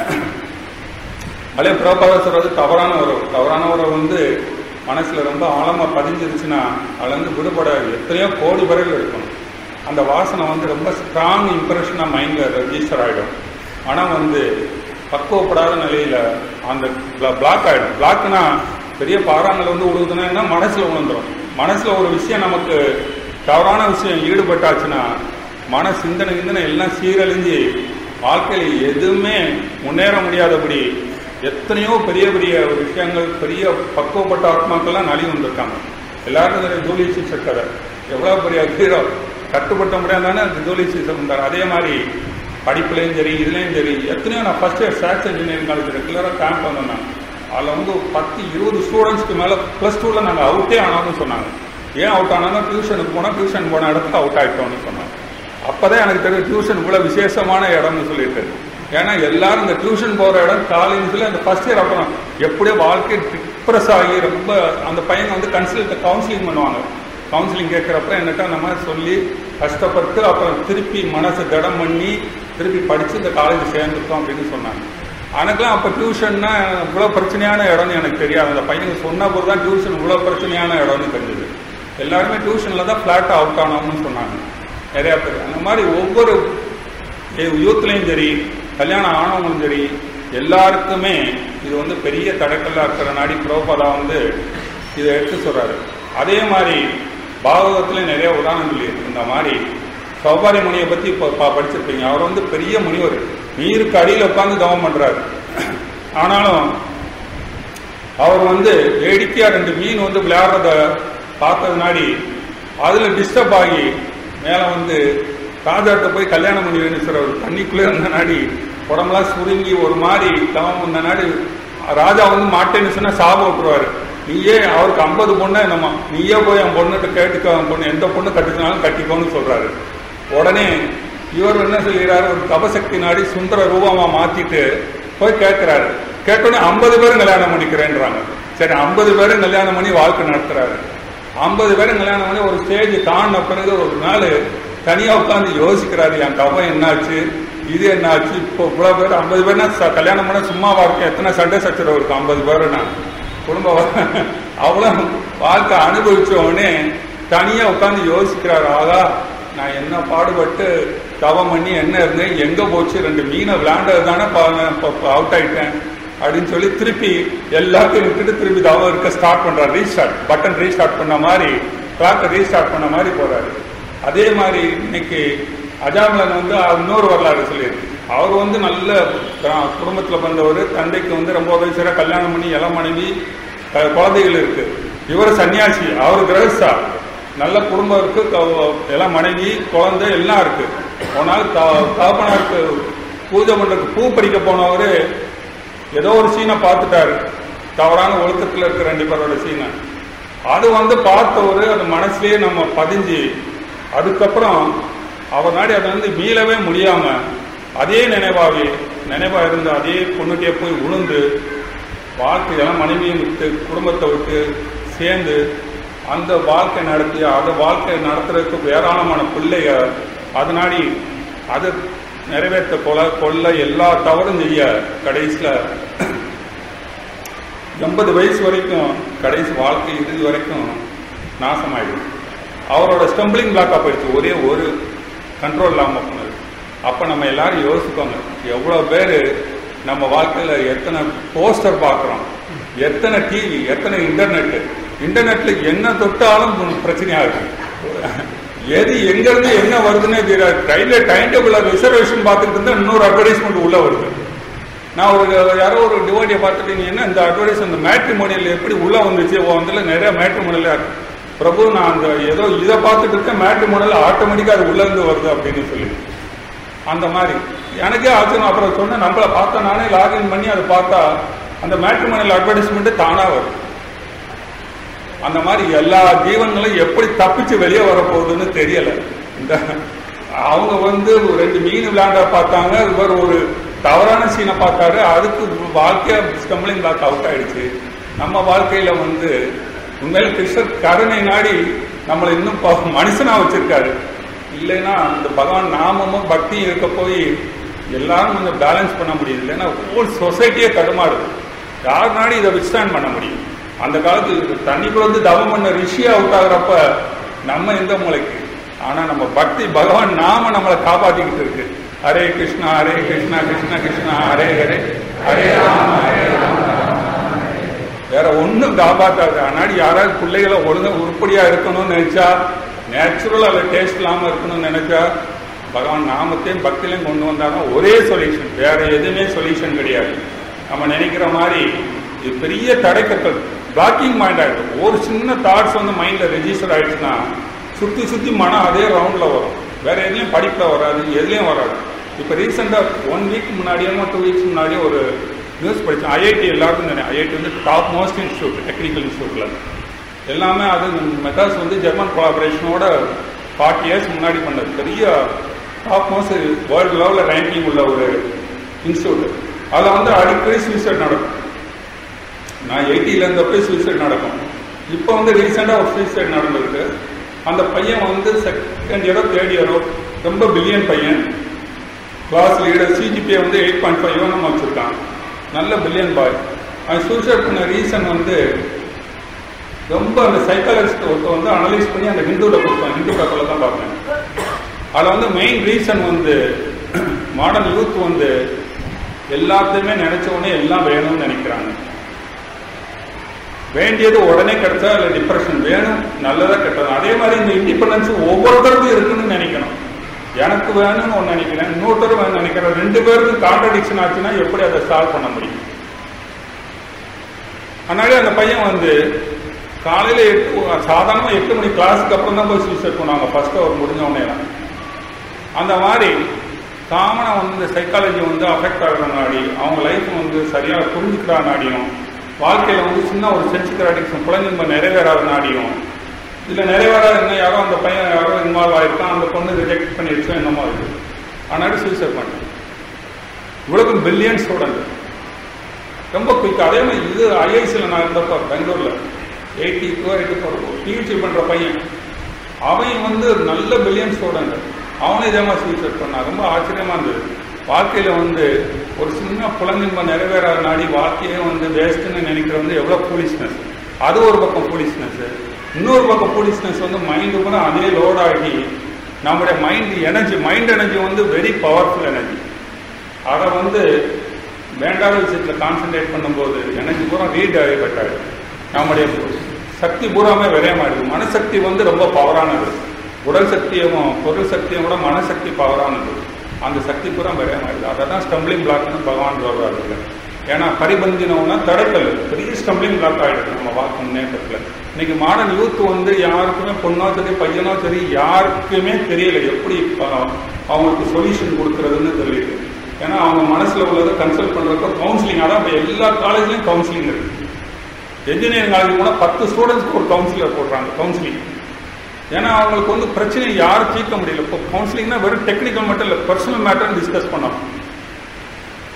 அதே புரோபாத சொல்றது தவறான உறவு தவறான உறவு வந்து மனசுல ரொம்ப ஆழமா பதிஞ்சிருச்சுன்னா அதுல இருந்து விடுபட எத்தனையோ கோடி வரையில் இருக்கணும் அந்த வாசனை வந்து ரொம்ப ஸ்ட்ராங் இம்ப்ரெஷனா மைண்ட்ல ரெஜிஸ்டர் ஆயிடும் மனம் வந்து பக்குவப்படாத நிலையில அந்த பிளாக் ஆயிடும் பிளாக்னா பெரிய பாறாங்கல் வந்து உழுகுதுன்னா என்ன மனசுல உணர்ந்துடும் மனசுல ஒரு விஷயம் நமக்கு தவறான விஷயம் ஈடுபட்டாச்சுன்னா மன சிந்தனை சிந்தனை எல்லாம் சீரழிஞ்சு வாழ்க்கையில் எதுவுமே முன்னேற முடியாதபடி எத்தனையோ பெரிய பெரிய விஷயங்கள் பெரிய பக்குவப்பட்ட ஆத்மாக்கள்லாம் நலி வந்திருக்காங்க எல்லாருக்கும் தெரியும் ஜூலி சீசர் கதை எவ்வளோ பெரிய ஹீரோ கட்டுப்பட்ட முடியாது தானே அந்த ஜூலி சீசர் இருந்தார் அதே மாதிரி படிப்புலையும் சரி இதுலேயும் சரி எத்தனையோ நான் first year starts engineering college ரெகுலராக கேம்ப் வந்தேன் நான் அதில் வந்து ஒரு பத்து இருபது ஸ்டூடெண்ட்ஸ்க்கு மேலே ப்ளஸ் டூவில் நாங்கள் அவுட்டே ஆனாலும் சொன்னாங்க ஏன் அவுட் ஆனாலும் டியூஷனுக்கு போனால் டியூஷன் போன இடத்துல அவுட் ஆகிட்டோம்னு சொன்னாங்க அப்பதான் எனக்கு தெரியும் டியூஷன் இவ்வளவு விசேஷமான இடம்னு சொல்லிட்டு ஏன்னா எல்லாரும் இந்த டியூஷன் போற இடம் காலேஜ்ல அந்த ஃபர்ஸ்ட் இயர் அப்புறம் எப்படியோ வாழ்க்கை டிப்ரெஸ் ஆகி ரொம்ப அந்த பையனை வந்து கன்சல்ட் கவுன்சிலிங் பண்ணுவாங்க கவுன்சிலிங் கேட்குறப்ப என்னட்ட அந்த மாதிரி சொல்லி கஷ்டப்பட்டு அப்புறம் திருப்பி மனசை திடம் பண்ணி திருப்பி படிச்சு இந்த காலேஜ் சேர்ந்துட்டோம் அப்படின்னு சொன்னாங்க எனக்குலாம் அப்போ டியூஷன்னா இவ்வளோ பிரச்சனையான இடம்னு எனக்கு தெரியாது அந்த பையனுக்கு சொன்ன போது தான் டியூஷன் இவ்வளோ பிரச்சனையான இடம்னு தெரிஞ்சது எல்லாருமே டியூஷனில் தான் ஃப்ளாட்டாக அவுட் ஆனோம்னு சொன்னாங்க நிறையா பேர் அந்த மாதிரி ஒவ்வொரு யூத்லேயும் சரி கல்யாணம் ஆனவங்களும் சரி எல்லாருக்குமே இது வந்து பெரிய தடக்கல்லா இருக்கிற நாடி புரோபதா வந்து இதை எடுத்து சொல்றாரு அதே மாதிரி பாகவதத்துல நிறைய உதாரணங்கள் இருக்கு இந்த மாதிரி சௌபாரி முனியை பத்தி இப்போ பா- படிச்சிருப்பீங்க அவர் வந்து பெரிய முனிவர் நீருக்கு அடியில் உட்காந்து தவம் பண்றாரு ஆனாலும் அவர் வந்து வேடிக்கையா ரெண்டு மீன் வந்து விளையாடுறத பார்த்ததுனாடி அதுல டிஸ்டர்ப் ஆகி மேல வந்து ராஜாட்ட போய் கல்யாணம் பண்ணி வேணும் சார் அவர் தண்ணிக்குள்ளே இருந்த நாடி உடம்பெல்லாம் சுருங்கி ஒரு மாதிரி தவம் வந்த நாடி ராஜா வந்து மாட்டேன்னு சொன்னா சாபம் விட்டுருவாரு நீயே அவருக்கு ஐம்பது பொண்ணு என்னம்மா நீயே போய் என் பொண்ணுகிட்ட கேட்டுக்கோ என் பொண்ணு எந்த பொண்ணு கட்டினாலும் கட்டிக்கோன்னு சொல்றாரு உடனே இவர் என்ன சொல்கிறாரு ஒரு தபசக்தி நாடி சுந்தர ரூபமா மாத்திட்டு போய் கேட்கிறாரு கேட்டோடனே ஐம்பது பேரும் கல்யாணம் பண்ணிக்கிறேன்றாங்க சரி ஐம்பது பேரும் கல்யாணம் பண்ணி வாழ்க்கை நடத்துறாரு ஐம்பது பேரும் கல்யாணம் பண்ணி ஒரு ஸ்டேஜ் தாண்டின பிறகு ஒரு நாள் தனியா உட்காந்து யோசிக்கிறாரு என் தவம் என்னாச்சு இது என்னாச்சு இப்போ இவ்வளவு பேர் ஐம்பது பேர்னா ச- கல்யாணம் பண்ண சும்மாவா இருக்கும் எத்தனை சண்டை சச்சரவு இருக்கும் ஐம்பது பேருனா குடும்ப வா- அவ்வளவு வாழ்க்கை அனுபவிச்ச உடனே தனியா உட்காந்து யோசிக்கிறாரு ஆகா நான் என்ன பாடுபட்டு தவம் பண்ணி என்ன இருந்தேன் எங்க போச்சு ரெண்டு மீனை விளையாண்டது தானே அவுட் ஆயிட்டேன் அப்படின்னு சொல்லி திருப்பி எல்லாத்தையும் விட்டுட்டு திருப்பி தவம் இருக்க ஸ்டார்ட் பண்றாரு ரீஸ்டார்ட் பட்டன் ரீஸ்டார்ட் பண்ண மாதிரி கிளாக்கை ரீஸ்டார்ட் பண்ண மாதிரி போறாரு அதே மாதிரி இன்னைக்கு அஜாமலன் வந்து இன்னொரு வரலாறு சொல்லியிருக்கு அவர் வந்து நல்ல கிரா- குடும்பத்துல வந்தவர் தந்தைக்கு வந்து ரொம்ப வயசுல கல்யாணம் பண்ணி இளம் மனைவி க- குழந்தைகள் இருக்கு இவர் சன்னியாசி அவர் கிரகஸ்தா நல்ல குடும்பம் இருக்கு க- எல்லாம் மனைவி குழந்தை எல்லாம் இருக்கு போனால் தகப்பனாருக்கு பூஜை பண்றதுக்கு பூ பறிக்க போனவர் ஏதோ ஒரு சீனை பார்த்துட்டாரு தவறான ஒழுக்கத்துல இருக்க ரெண்டு பேரோட சீனை அது வந்து பார்த்தவரு அது மனசுலயே நம்ம பதிஞ்சு அதுக்கப்புறம் அவர் நாடி அதை வந்து மீளவே முடியாம அதே நினைவாவே நினைவா இருந்து அதே பொண்ணுகிட்டே போய் விழுந்து வாழ்க்கையெல்லாம் மனைவியை விட்டு குடும்பத்தை விட்டு சேர்ந்து அந்த வாழ்க்கை நடத்தி அந்த வாழ்க்கை நடத்துறதுக்கு ஏராளமான பிள்ளைக அதனாடி அதை நிறைவேற்ற கொல கொல்ல எல்லா தவறும் செய்ய கடைசியில் எண்பது வயசு வரைக்கும் கடைசி வாழ்க்கை இறுதி வரைக்கும் நாசமாயிடுது அவரோட ஸ்டம்பிளிங் பிளாக்காக போயிடுச்சு ஒரே ஒரு கண்ட்ரோல் இல்லாமல் போனது அப்போ நம்ம எல்லாரும் யோசிக்கோங்க எவ்வளோ பேர் நம்ம வாழ்க்கையில் எத்தனை போஸ்டர் பார்க்குறோம் எத்தனை டிவி எத்தனை இன்டர்நெட்டு இன்டர்நெட்ல என்ன தொட்டாலும் பிரச்சனையா இருக்கு எது எங்கிருந்து என்ன வருதுன்னே தெரியாது ட்ரெயின்ல டைம் டேபிள் ரிசர்வேஷன் பார்த்துட்டு இருந்தா இன்னொரு அட்வர்டைஸ்மெண்ட் உள்ள வருது நான் ஒரு யாரோ ஒரு டிவோட்டியை பார்த்துட்டு நீ என்ன இந்த அட்வர்டைஸ் அந்த மேட்ரிமோனியல் எப்படி உள்ள வந்துச்சு ஓ அதுல நிறைய மேட்ரிமோனியலா இருக்கு பிரபு நான் அந்த ஏதோ இதை பார்த்துட்டு இருக்கேன் மேட்ரிமோனியல் ஆட்டோமேட்டிக்கா அது உள்ள இருந்து வருது அப்படின்னு சொல்லி அந்த மாதிரி எனக்கே ஆச்சரியம் அப்புறம் சொன்னேன் நம்மளை பார்த்தா நானே லாகின் பண்ணி அதை பார்த்தா அந்த மேட்ரிமோனியல் அட்வர்டைஸ்மெண்ட் தானா வரும் அந்த மாதிரி எல்லா ஜீவன்களும் எப்படி தப்பிச்சு வெளியே வரப்போகுதுன்னு தெரியல இந்த அவங்க வந்து ஒரு ரெண்டு மீன் விளையாண்ட பார்த்தாங்க இவர் ஒரு தவறான சீனை பார்த்தாரு அதுக்கு வாழ்க்கையா ஸ்டம்பிளிங் பிளாக் அவுட் ஆயிடுச்சு நம்ம வாழ்க்கையில வந்து உண்மையில கிருஷ்ணர் கருணை நாடி நம்மளை இன்னும் ப- மனுஷனா வச்சிருக்காரு இல்லைன்னா இந்த பகவான் நாமமும் பக்தியும் இருக்க போய் எல்லாரும் கொஞ்சம் பேலன்ஸ் பண்ண முடியுது இல்லைன்னா ஹோல் சொசைட்டியே தடுமாறுது யார் நாடி இதை விஸ்டாண்ட் பண்ண முடியும் அந்த காலத்து தண்ணிக்குள்ள வந்து தவம் பண்ண ரிஷியா அவுட் ஆகுறப்ப நம்ம எந்த மூளைக்கு ஆனா நம்ம பக்தி பகவான் நாம நம்மளை காப்பாத்திக்கிட்டு இருக்கு ஹரே கிருஷ்ணா ஹரே கிருஷ்ணா கிருஷ்ணா கிருஷ்ணா ஹரே ஹரே ஹரே ராம ஹரே ராம வேற ஒண்ணும் காப்பாத்தாது ஆனாடி யாராவது பிள்ளைகளை ஒழுங்கா உருப்படியா இருக்கணும்னு நினைச்சா நேச்சுரல் அதில் டேஸ்ட் இல்லாம இருக்கணும்னு நினைச்சா பகவான் நாமத்தையும் பக்திலையும் கொண்டு வந்தாலும் ஒரே சொல்யூஷன் வேற எதுவுமே சொல்யூஷன் கிடையாது நம்ம நினைக்கிற மாதிரி இது பெரிய தடைக்கற்கள் பிளாக்கிங் மைண்ட் ஆயிடும் ஒரு சின்ன தாட்ஸ் வந்து மைண்ட்ல ரெஜிஸ்டர் ஆயிடுச்சுன்னா சுத்தி சுத்தி மனம் அதே ரவுண்ட்ல வரும் வேற எதுலயும் படிப்புல வராது எதுலயும் வராது இப்போ ரீசெண்டா ஒன் வீக் முன்னாடியோ டூ வீக்ஸ் முன்னாடியே ஒரு நியூஸ் படித்தேன் ஐஐடி எல்லாருக்கும் தானே ஐஐடி வந்து டாப் மோஸ்ட் இன்ஸ்டியூட் டெக்னிக்கல் இன்ஸ்டியூட்ல எல்லாமே அது மெத்தாஸ் வந்து ஜெர்மன் கொலாபரேஷனோட ஃபார்ட்டி இயர்ஸ் முன்னாடி பண்ணது பெரிய டாப் மோஸ்ட் வேர்ல்டு லெவலில் ரேங்கிங் உள்ள ஒரு இன்ஸ்டியூட் அதில் வந்து அடிக்கடி சூசைட் நடக்கும் நான் எயிட்டியில் இருந்தப்போ சூசைட் நடக்கும் இப்போ வந்து ரீசெண்டாக ஒரு சூசைட் நடந்திருக்கு அந்த பையன் வந்து செகண்ட் இயரோ தேர்ட் இயரோ ரொம்ப பில்லியன் பையன் கிளாஸ் லீடர் சிஜிபிஏ வந்து எயிட் பாயிண்ட் ஃபைவ் நம்ம வச்சுருக்கான் நல்ல பில்லியன் பாய் அவன் சூசைட் பண்ண ரீசன் வந்து ரொம்ப அந்த சைக்காலஜிஸ்ட் ஒருத்தர் வந்து அனலைஸ் பண்ணி அந்த ஹிந்துவில் கொடுப்பான் ஹிந்து பேப்பரில் தான் பார்த்தேன் அதில் வந்து மெயின் ரீசன் வந்து மாடர்ன் யூத் வந்து எல்லாத்தையுமே நினைச்ச உடனே எல்லாம் வேணும்னு நினைக்கிறாங்க வேண்டியது உடனே கிடைச்சா இல்லை டிப்ரெஷன் வேணும் நல்லதா கெட்டதா அதே மாதிரி இந்த இண்டிபெண்டன்ஸ் ஒவ்வொருத்தருக்கும் இருக்குன்னு நினைக்கணும் எனக்கு வேணும்னு ஒன்று நினைக்கிறேன் இன்னொருத்தர் வேணும்னு நினைக்கிறேன் ரெண்டு பேருக்கும் கான்ட்ரடிக்ஷன் ஆச்சுன்னா எப்படி அதை சால்வ் பண்ண முடியும் அதனால அந்த பையன் வந்து காலையில எட்டு சாதாரணமாக எட்டு மணி கிளாஸுக்கு அப்புறம் தான் போய் சூசைட் பண்ணுவாங்க ஃபர்ஸ்ட் அவர் முடிஞ்ச உடனே தான் அந்த மாதிரி காமனாக வந்து இந்த சைக்காலஜி வந்து அஃபெக்ட் ஆகிற நாடி அவங்க லைஃப் வந்து சரியாக புரிஞ்சுக்கிற நாடியும் வாழ்க்கையில் வந்து சின்ன ஒரு சென்சிக்கல் அடிக்ஷன் குழந்தைங்க நிறைவேறாத நாடியும் இல்லை நிறைவேறாத என்ன யாரோ அந்த பையன் யாரோ இன்வால்வ் ஆயிருக்கான் அந்த பொண்ணு ரிஜெக்ட் பண்ணிடுச்சோ என்னமோ இருக்கு ஆனால் சூசைட் பண்ணேன் இவ்வளவு பில்லியன் ஸ்டூடெண்ட் ரொம்ப குயிக் அதே மாதிரி இது ஐஐசியில் நான் இருந்தப்போ பெங்களூரில் eighty two eighty four PhD பண்ணுற பையன் அவன் வந்து நல்ல பில்லியன் ஸ்டூடெண்ட் அவனும் இதே மாதிரி சூசைட் பண்ணான் ரொம்ப ஆச்சரியமா இருந்தது வாழ்க்கையில வந்து ஒரு சின்ன குழந்தைங்க நிறைவேறாத நாடி வாழ்க்கையே வந்து வேஸ்ட்னு நினைக்கிற வந்து எவ்வளோ ஃபூலிஷ்னஸ் அது ஒரு பக்கம் ஃபூலிஷ்னஸ் இன்னொரு பக்கம் ஃபூலிஷ்னஸ் வந்து மைண்டு கூட அதே லோட் ஆகி நம்முடைய மைண்ட் எனர்ஜி மைண்ட் எனர்ஜி வந்து வெரி பவர்ஃபுல் எனர்ஜி அதை வந்து வேண்டாத விஷயத்தில் கான்சென்ட்ரேட் பண்ணும்போது எனர்ஜி பூரா ரீடைவர்ட் ஆகிடும் நம்முடைய சக்தி பூராமே விரயமாயிடுது மனசக்தி வந்து ரொம்ப பவரானது உடல் சக்தியும் பொருள் சக்தியும் கூட மனசக்தி பவரானது அந்த சக்தி பூரா விரயமாயிடுது அதை தான் ஸ்டம்பிளிங் பிளாக்னு பகவான் சொல்றாரு ஏன்னா பரிபந்தினவுனா தடைக்கல் பெரிய ஸ்டம்பிளிங் பிளாக் ஆயிடுது நம்ம வாழ்க்கை முன்னேற்றத்தில் இன்னைக்கு மாடர்ன் யூத் வந்து யாருக்குமே பொண்ணோ சரி பையனோ சரி யாருக்குமே தெரியல எப்படி அஹ், அவங்களுக்கு சொல்யூஷன் கொடுக்கறதுன்னு தெரியல ஏன்னா அவங்க மனசுல உள்ளதை கன்சல்ட் பண்றதுக்கு கவுன்சிலிங் அதான் இப்போ எல்லா காலேஜ்லயும் கவுன்சிலிங் இருக்கு என்ஜினியரிங் காலேஜ் போனால் பத்து ஸ்டூடெண்ட்ஸ்க்கு ஒரு கவுன்சிலர் போடுறாங்க கவுன்சிலிங் ஏன்னா அவங்களுக்கு வந்து பிரச்சனையை யாரும் தீர்க்க முடியல இப்போ கவுன்சிலிங்னா வெறும் டெக்னிக்கல் மட்டும் இல்லை பர்சனல் மேட்டர் டிஸ்கஸ் பண்ணணும்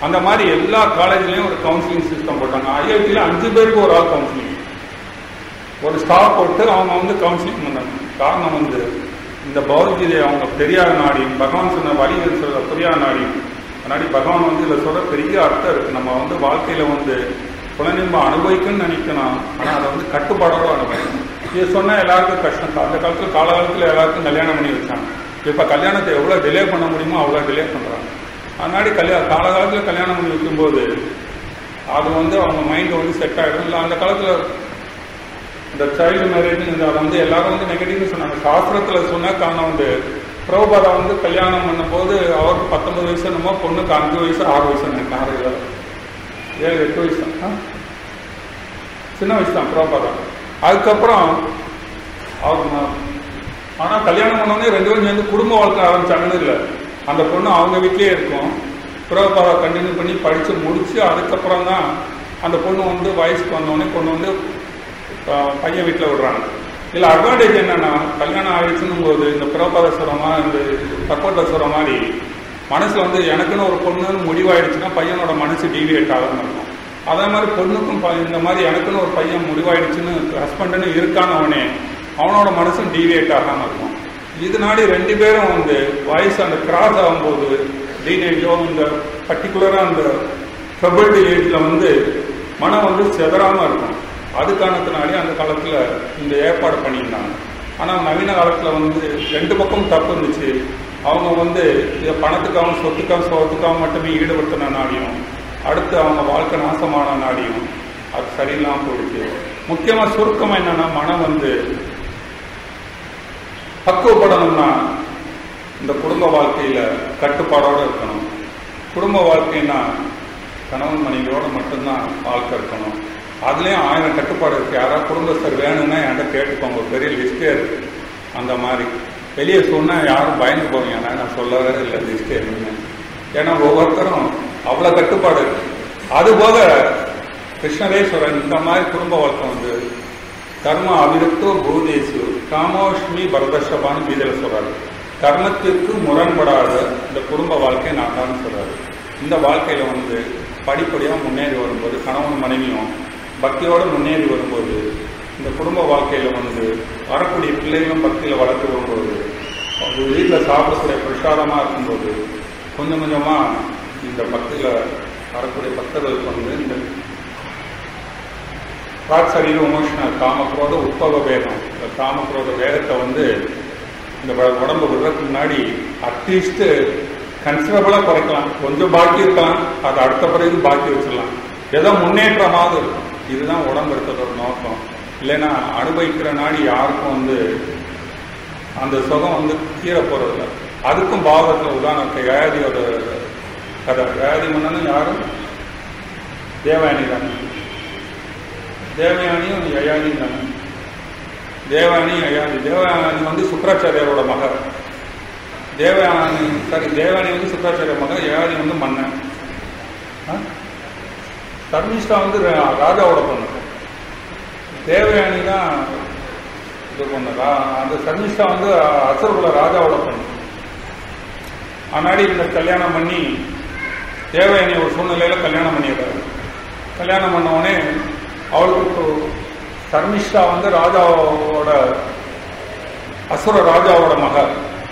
அந்த மாதிரி எல்லா காலேஜ்லயும் ஒரு கவுன்சிலிங் சிஸ்டம் போட்டாங்க ஐஐடியில் அஞ்சு பேருக்கு ஒரு ஆள் கவுன்சிலிங் ஒரு ஸ்டாஃப் போட்டு அவங்க வந்து கவுன்சிலிங் பண்ணாங்க காரணம் வந்து இந்த பௌர்கீதை அவங்க பெரியார் நாடியும் பகவான் சொன்ன வழி சொல்ற பெரியார் நாடியும் முன்னாடி பகவான் வந்து இதில் சொல்ற பெரிய அர்த்தம் இருக்கு நம்ம வந்து வாழ்க்கையில வந்து குலநிம்ப அனுபவிக்கணும்னு நினைக்கணும் ஆனால் அதை வந்து கட்டுப்பாடோட அனுபவிக்கணும் இது சொன்னா எல்லாருக்கும் கஷ்டம் அந்த காலத்தில் காலகாலத்தில் எல்லாருக்கும் கல்யாணம் பண்ணி வச்சாங்க இப்போ கல்யாணத்தை எவ்வளோ டிலே பண்ண முடியுமோ அவ்வளோ டிலே பண்ணுறாங்க அதனாடி கல்யாணம் காலகாலத்தில் கல்யாணம் பண்ணி வைக்கும்போது அது வந்து அவங்க மைண்ட் வந்து செட் ஆகிடும் இல்லை அந்த காலத்தில் இந்த சைல்டு மேரேஜ் இந்த அதை வந்து எல்லாரும் வந்து நெகட்டிவ்னு சொன்னாங்க சாஸ்திரத்தில் சொன்ன காரணம் வந்து பிரபுபாதா வந்து கல்யாணம் பண்ணும்போது அவருக்கு பத்தொன்பது வயசு என்னமோ பொண்ணுக்கு அஞ்சு வயசு ஆறு வயசு எனக்கு ஆறு ஏழு ஏழு எட்டு வயசு தான் ஆ? சின்ன வயசு தான் பிரபுபாதா அதுக்கப்புறம் அவர் ம- ஆனா கல்யாணம் பண்ணோடனே ரெண்டு பேரும் சேர்ந்து குடும்ப வாழ்க்கை ஆரம்பிச்சாங்கன்னு இல்லை அந்த பொண்ணு அவங்க வீட்லயே இருக்கும் பிரபுபாதா கண்டினியூ பண்ணி படிச்சு முடிச்சு அதுக்கப்புறம் தான் அந்த பொண்ணு வந்து வயசுக்கு வந்தோடனே கொண்டு வந்து ஆஹ், பையன் வீட்டில் விடுறாங்க இதில் அட்வான்டேஜ் என்னன்னா கல்யாணம் ஆயிடுச்சுன்னும் போது இந்த பிரபுபாத சுரமா இந்த தக்கோட்ட சுர மாதிரி மனசுல வந்து எனக்குன்னு ஒரு பொண்ணுன்னு முடிவாயிடுச்சுன்னா பையனோட மனசு டீவியேட் ஆகாம இருக்கும் அதே மாதிரி பொண்ணுக்கும் ப- இந்த மாதிரி எனக்குன்னு ஒரு பையன் முடிவாயிடுச்சுன்னு ஹஸ்பண்டுன்னு இருக்கான அவனே அவனோட மனசும் டீவியேட் ஆகாம இருக்கும் இதனாடி ரெண்டு பேரும் வந்து வயசு அந்த கிராஸ் ஆகும்போது டீனேஜோ இந்த பர்டிகுலராக அந்த ட்ரபிள்டு ஏஜில் வந்து மனம் வந்து செதறாம இருக்கும் அது காரணத்தினாலே அந்த காலத்தில் இந்த ஏற்பாடு பண்ணியிருந்தாங்க ஆனால் நவீன காலத்தில் வந்து ரெண்டு பக்கம் தப்பு இருந்துச்சு அவங்க வந்து இதை பணத்துக்காகவும் சொத்துக்காகவும் சோத்துக்காகவும் மட்டுமே ஈடுபடுத்தின நாடியும் அடுத்து அவங்க வாழ்க்கை நாசமான நாடியும் அது சரியில்லாமல் போயிடுச்சு முக்கியமாக சுருக்கமாக என்னன்னா மனம் வந்து பக்குவப்படணும்னா இந்த குடும்ப வாழ்க்கையில கட்டுப்பாடோட இருக்கணும் குடும்ப வாழ்க்கைன்னா கணவன் மனைவியோட மட்டும்தான் வாழ்க்கை இருக்கணும் அதுலேயும் ஆயிரம் கட்டுப்பாடு இருக்கு யாராவது குடும்பஸ்தர் வேணும்னா என்கிட்ட கேட்டுக்கோங்க ஒரு பெரிய லிஸ்டே இருக்கு அந்த மாதிரி வெளியே சொன்னா யாரும் பயந்து போவீங்க ஆனா நான் சொல்லவே இல்லை லிஸ்டே இருக்குன்னு ஏன்னா ஒவ்வொருத்தரும் அவ்வளோ கட்டுப்பாடு இருக்கு அதுபோக கிருஷ்ணரேஸ்வரன் இந்த மாதிரி குடும்ப வாழ்க்கை வந்து கர்ம அவிருத்தோ பூதேசு காமோஷ்மி பரதர்ஷபான்னு கீதையில சொல்றாரு கர்மத்திற்கு முரண்படாத இந்த குடும்ப வாழ்க்கையை நான் தான் சொல்றாரு இந்த வாழ்க்கையில வந்து படிப்படியாக முன்னேறி வரும்போது கணவன் மனைவியும் பக்தியோடு முன்னேறி வரும்போது இந்த குடும்ப வாழ்க்கையில வந்து வரக்கூடிய பிள்ளைகளும் பக்தியில வளர்த்து வரும்போது அவங்க வீட்டில் சாப்பிடக்கூடிய பிரசாதமா இருக்கும்போது கொஞ்சம் கொஞ்சமா இந்த பக்தியில வரக்கூடிய பக்தர்களுக்கு வந்து இந்த ராட்சரீர உமோஷனல் காமக்ரோத உட்பவ வேகம் இந்த காமக்ரோத வேகத்தை வந்து இந்த வ- உடம்பு விடுறதுக்கு முன்னாடி அட்லீஸ்ட் கன்சிடரபிளாக குறைக்கலாம் கொஞ்சம் பாக்கி இருக்கலாம் அது அடுத்த பிறகு பாக்கி வச்சிடலாம் ஏதோ முன்னேற்றமாவது இருக்கும் இதுதான் உடம்பு இருக்கிறதோட நோக்கம் இல்லைன்னா அனுபவிக்கிற நாடி யாருக்கும் வந்து அந்த சுகம் வந்து கீழே போறதில்ல அதுக்கும் பாகத்தில் உதாரணத்துக்கு யயாதியோட கதை யயாதி மன்னனும் யாரும் தேவயானி தானே தேவயானியும் யயானியும் தானே தேவயானி யயானி தேவயானி வந்து சுக்கராச்சாரியாரோட மகள் தேவயானி சாரி தேவயானி வந்து சுக்கராச்சாரிய மகள் யயானி வந்து மன்னன் ஆ? தர்மிஷ்டா வந்து ரா- ராஜாவோட பொண்ணு தேவயானி தான் இது பொண்ணு ரா- அந்த சர்மிஷ்டா வந்து அசுரகுல ராஜாவோட பொண்ணு ஆனாடி இந்த கல்யாணம் பண்ணி தேவயானி ஒரு சூழ்நிலையில கல்யாணம் பண்ணிடுறாரு கல்யாணம் பண்ண உடனே அவளுக்கு இப்போ சர்மிஷ்டா வந்து ராஜாவோட அசுர ராஜாவோட மகள்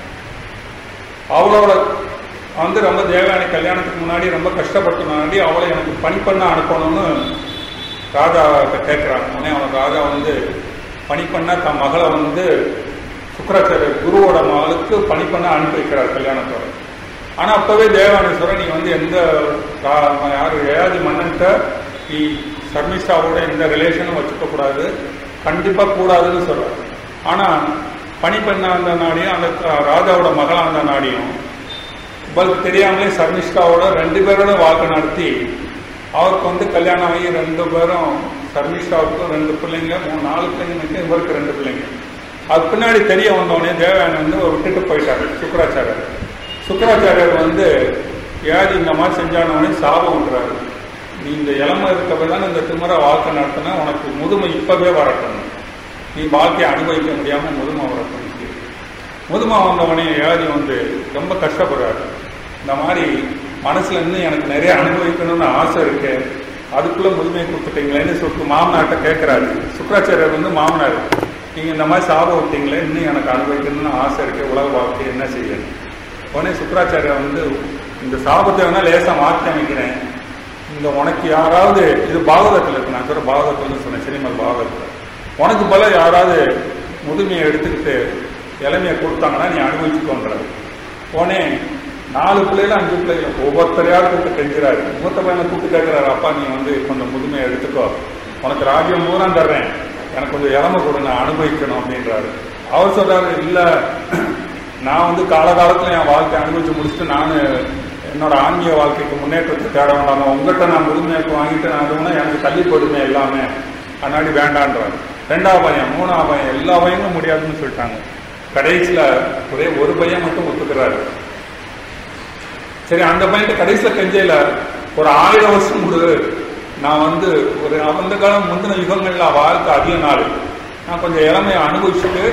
அவளோட வந்து ரொம்ப தேவயானி கல்யாணத்துக்கு முன்னாடி ரொம்ப கஷ்டப்பட்டு முன்னாடி அவளை எனக்கு பணி பண்ண அனுப்பணும்னு ராஜா கேட்குறாங்க உடனே அவன் ராஜா வந்து பணி பண்ண தன் மகளை வந்து சுக்கராச்சாரிய குருவோட மகளுக்கு பணி பண்ண அனுப்பி வைக்கிறார் கல்யாணத்தோட ஆனா அப்பவே தேவானேஸ்வரன் நீ வந்து எந்த ரா- யாரு ஏயாதி மன்னன்ட்ட நீ சர்மிஷ்டாவோட எந்த ரிலேஷனும் வச்சுக்க கூடாது கண்டிப்பா கூடாதுன்னு சொல்றாரு ஆனா பணி பண்ண அந்த நாடியும் அந்த க- ராஜாவோட மகளா அந்த நாடியும் இவளுக்கு தெரியாமலே சர்மிஷ்டாவோட ரெண்டு பேரோட வாழ்க்கை நடத்தி அவருக்கு வந்து கல்யாணம் ஆகி ரெண்டு பேரும் சர்மிஷ்டாவுக்கும் ரெண்டு பிள்ளைங்க மூணு நாலு பிள்ளைங்களுக்கு இவருக்கு ரெண்டு பிள்ளைங்க அது பின்னாடி தெரிய வந்தோடனே தேவயானி வந்து விட்டுட்டு போயிட்டாரு சுக்கராச்சாரியர் சுக்கராச்சாரியர் வந்து ஏது இந்த மாதிரி செஞ்சானவனே சாபம் விட்டுறாரு நீ இந்த இளமை இருக்கப்ப தான் இந்த திமுறை வாழ்க்கை நடத்தினா உனக்கு முதுமை இப்பவே வரட்டும் நீ வாழ்க்கையை அனுபவிக்க முடியாம முதுமை வரட்டும் முதுமை வந்தவனே ஏதி வந்து ரொம்ப கஷ்டப்படுறாரு இந்த மாதிரி மனசுல இன்னும் எனக்கு நிறைய அனுபவிக்கணும்னு ஆசை இருக்கு அதுக்குள்ள முதுமையை கொடுத்துட்டீங்களேன்னு சொல்லிட்டு மாமனார்ட்ட கேட்கிறாரு சுக்கராச்சாரியர் வந்து மாமனார் நீங்க இந்த மாதிரி சாபம் விட்டீங்களே இன்னும் எனக்கு அனுபவிக்கணும்னு ஆசை இருக்கு உலக வாழ்க்கை என்ன செய்யணும் உடனே சுக்கராச்சாரியர் வந்து இந்த சாபத்தை வேணா லேசா மாற்றி அமைக்கிறேன் இந்த உனக்கு யாராவது இது பாகவதத்தில் இருக்கு நான் சொல்ற பாகவதத்தில் சொன்னேன் சினிமல் பாகவதத்தில் உனக்கு போல யாராவது முதுமையை எடுத்துக்கிட்டு இளமையை கொடுத்தாங்கன்னா நீ அனுபவிச்சுக்கோங்கிறாரு உடனே நாலு பிள்ளைல அஞ்சு பிள்ளைல ஒவ்வொருத்தரையா கூப்பிட்டு கெஞ்சுறாரு மூத்த பையனை கூப்பிட்டு கேட்கிறாரு அப்பா நீ வந்து கொஞ்சம் முதுமையை எடுத்துக்கோ உனக்கு ராஜ்யம் பூரா தர்றேன் எனக்கு கொஞ்சம் இளமை கொடு நான் அனுபவிக்கணும் அப்படின்றாரு அவர் சொல்றாரு இல்ல நான் வந்து காலகாலத்துல என் வாழ்க்கையை அனுபவிச்சு முடிச்சுட்டு நான் என்னோட ஆன்மீக வாழ்க்கைக்கு முன்னேற்றத்தை தேட வேண்டாமா உங்ககிட்ட நான் முதுமையாக்கு வாங்கிட்டு நான் அதுனா எனக்கு தள்ளி போடுமே எல்லாமே அதனாடி வேண்டான்றாரு ரெண்டாவது பையன் மூணாவது பையன் எல்லா பையனும் முடியாதுன்னு சொல்லிட்டாங்க கடைசியில ஒரே ஒரு பையன் மட்டும் ஒத்துக்கிறாரு சரி அந்த பையன் கடைசியில கெஞ்சையில ஒரு ஆயிரம் வருஷம் கொடு நான் வந்து ஒரு அந்த காலம் முந்தின யுகங்கள்ல வாழ்க்கை அதிக நாள் நான் கொஞ்சம் இளமையை அனுபவிச்சுட்டு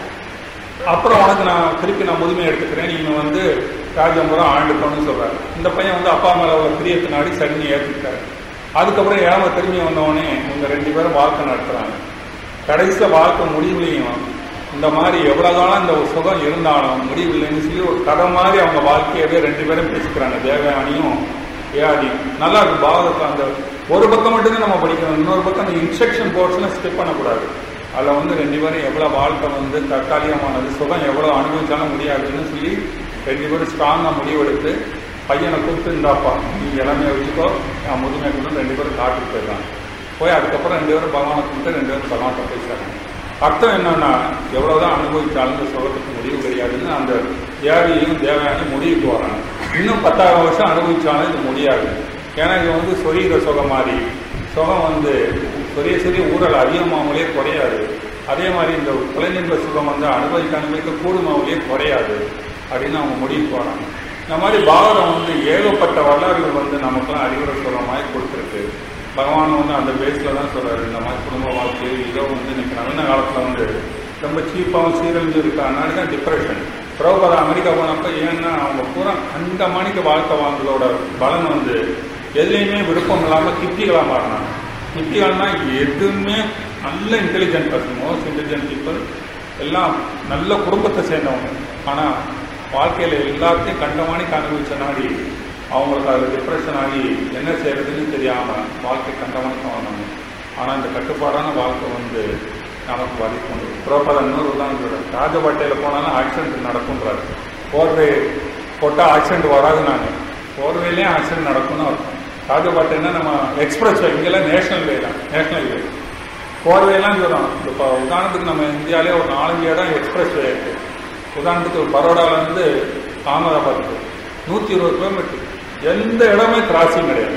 அப்புறம் உனக்கு நான் திருப்பி நான் முதுமையை எடுத்துக்கிறேன் நீங்க வந்து ராஜமுறம் ஆண்டுக்கணும்னு சொல்றாரு இந்த பையன் வந்து அப்பா மேல உள்ள பிரியத்தினாடி சரின்னு ஏற்றுக்கிட்டாரு அதுக்கப்புறம் ஏழை திரும்பி வந்தவொடனே இவங்க ரெண்டு பேரும் வாழ்க்கை நடத்துறாங்க கடைசியில வாழ்க்கை முடிவுலையும் இந்த மாதிரி எவ்வளவு காலம் இந்த சுகம் இருந்தாலும் முடிவில்லைன்னு சொல்லி ஒரு கதை மாதிரி அவங்க வாழ்க்கையவே ரெண்டு பேரும் பேசிக்கிறாங்க தேவயானியும் ஏஆதி நல்லா இருக்கு பாகவதத்தில் அந்த ஒரு பக்கம் மட்டும்தான் நம்ம படிக்கணும் இன்னொரு பக்கம் அந்த இன்ஸ்ட்ரக்ஷன் போர்ட்ஸ்லாம் ஸ்கிப் பண்ணக்கூடாது அதில் வந்து ரெண்டு பேரும் எவ்வளோ வாழ்க்கை வந்து தற்காலிகமானது சுகம் எவ்வளோ அனுபவிச்சாலும் முடியாதுன்னு சொல்லி ரெண்டு பேரும் ஸ்ட்ராங்காக முடிவெடுத்து பையனை கூப்பிட்டு இருந்தாப்பா நீ இளமையை வச்சுக்கோ நான் முதுமை கொண்டு ரெண்டு பேரும் காட்டுக்கு போயிடலாம் போய் அதுக்கப்புறம் ரெண்டு பேரும் பகவானை கூப்பிட்டு ரெண்டு பேரும் பகவான்கிட்ட பேசுறாங்க அர்த்தம் என்னன்னா எவ்வளவுதான் அனுபவிச்சாலும் இந்த சுகத்துக்கு முடிவு கிடையாதுன்னு அந்த தேவையையும் தேவையானையும் முடிவுக்கு வராங்க இன்னும் பத்தாயிரம் வருஷம் அனுபவிச்சாலும் இது முடியாது ஏன்னா இது வந்து சொரீர சுகம் மாதிரி சுகம் வந்து சொரிய சொரிய ஊழல் அதிகமாகவே குறையாது அதே மாதிரி இந்த குலைநின்ற சுகம் வந்து அனுபவிக்க அனுபவிக்க கூடுமாவிலே குறையாது அப்படின்னு அவங்க முடிவுக்கு வராங்க இந்த மாதிரி பாரதம் வந்து ஏகப்பட்ட வரலாறுகள் வந்து நமக்குலாம் அறிவுரை சொல்ற மாதிரி கொடுத்துருக்கு பகவான் வந்து அந்த பேஸ்ல தான் சொல்றாரு இந்த மாதிரி குடும்ப வாழ்க்கை இதோ வந்து இன்னைக்கு நவீன காலத்துல வந்து ரொம்ப சீப்பாகவும் சீரழிஞ்சு இருக்கா அதனால தான் டிப்ரெஷன் புரோபதா அமெரிக்கா போனப்ப ஏன்னா அவங்க பூரா அந்த மணிக்கு வாழ்க்கை வாழ்ந்ததோட பலன் வந்து எதுலையுமே விருப்பம் இல்லாம கிப்டிகளா மாறினாங்க கிப்டிகள்னா எதுவுமே நல்ல intelligent person most intelligent people எல்லாம் நல்ல குடும்பத்தை சேர்ந்தவங்க ஆனா வாழ்க்கையில எல்லாத்தையும் கண்டமானிக்கு அனுபவிச்ச நாடி அவங்களுக்கு அதில் டிப்ரெஷன் ஆகி என்ன செய்யறதுன்னு தெரியாம வாழ்க்கை கண்டமானிக்கு வந்தாங்க ஆனா இந்த கட்டுப்பாடான வாழ்க்கை வந்து நமக்கு பாதிக்கும் புரோபதம் இன்னொரு உதாரணம் சொல்றேன் ராஜபாட்டையில போனாலும் ஆக்சிடென்ட் நடக்கும்ன்றாரு போர்வே போட்டா ஆக்சிடென்ட் வராது நாங்க போர்வேலேயே ஆக்சிடென்ட் நடக்கும்னு அர்த்தம் ராஜபாட்டைன்னா நம்ம எக்ஸ்பிரஸ் வே இங்கெல்லாம் நேஷனல் வே தான் நேஷனல் வே போர்வேலாம் சொல்றோம் இப்போ உதாரணத்துக்கு நம்ம இந்தியாவிலே ஒரு நாலஞ்சு இடம் எக்ஸ்பிரஸ் வே இருக்கு உதாரணத்துக்கு பரோடாலேருந்து அகமதாபாத்துக்கு நூற்றி இருபது கிலோமீட்டர் எந்த இடமே கிராசிங் கிடையாது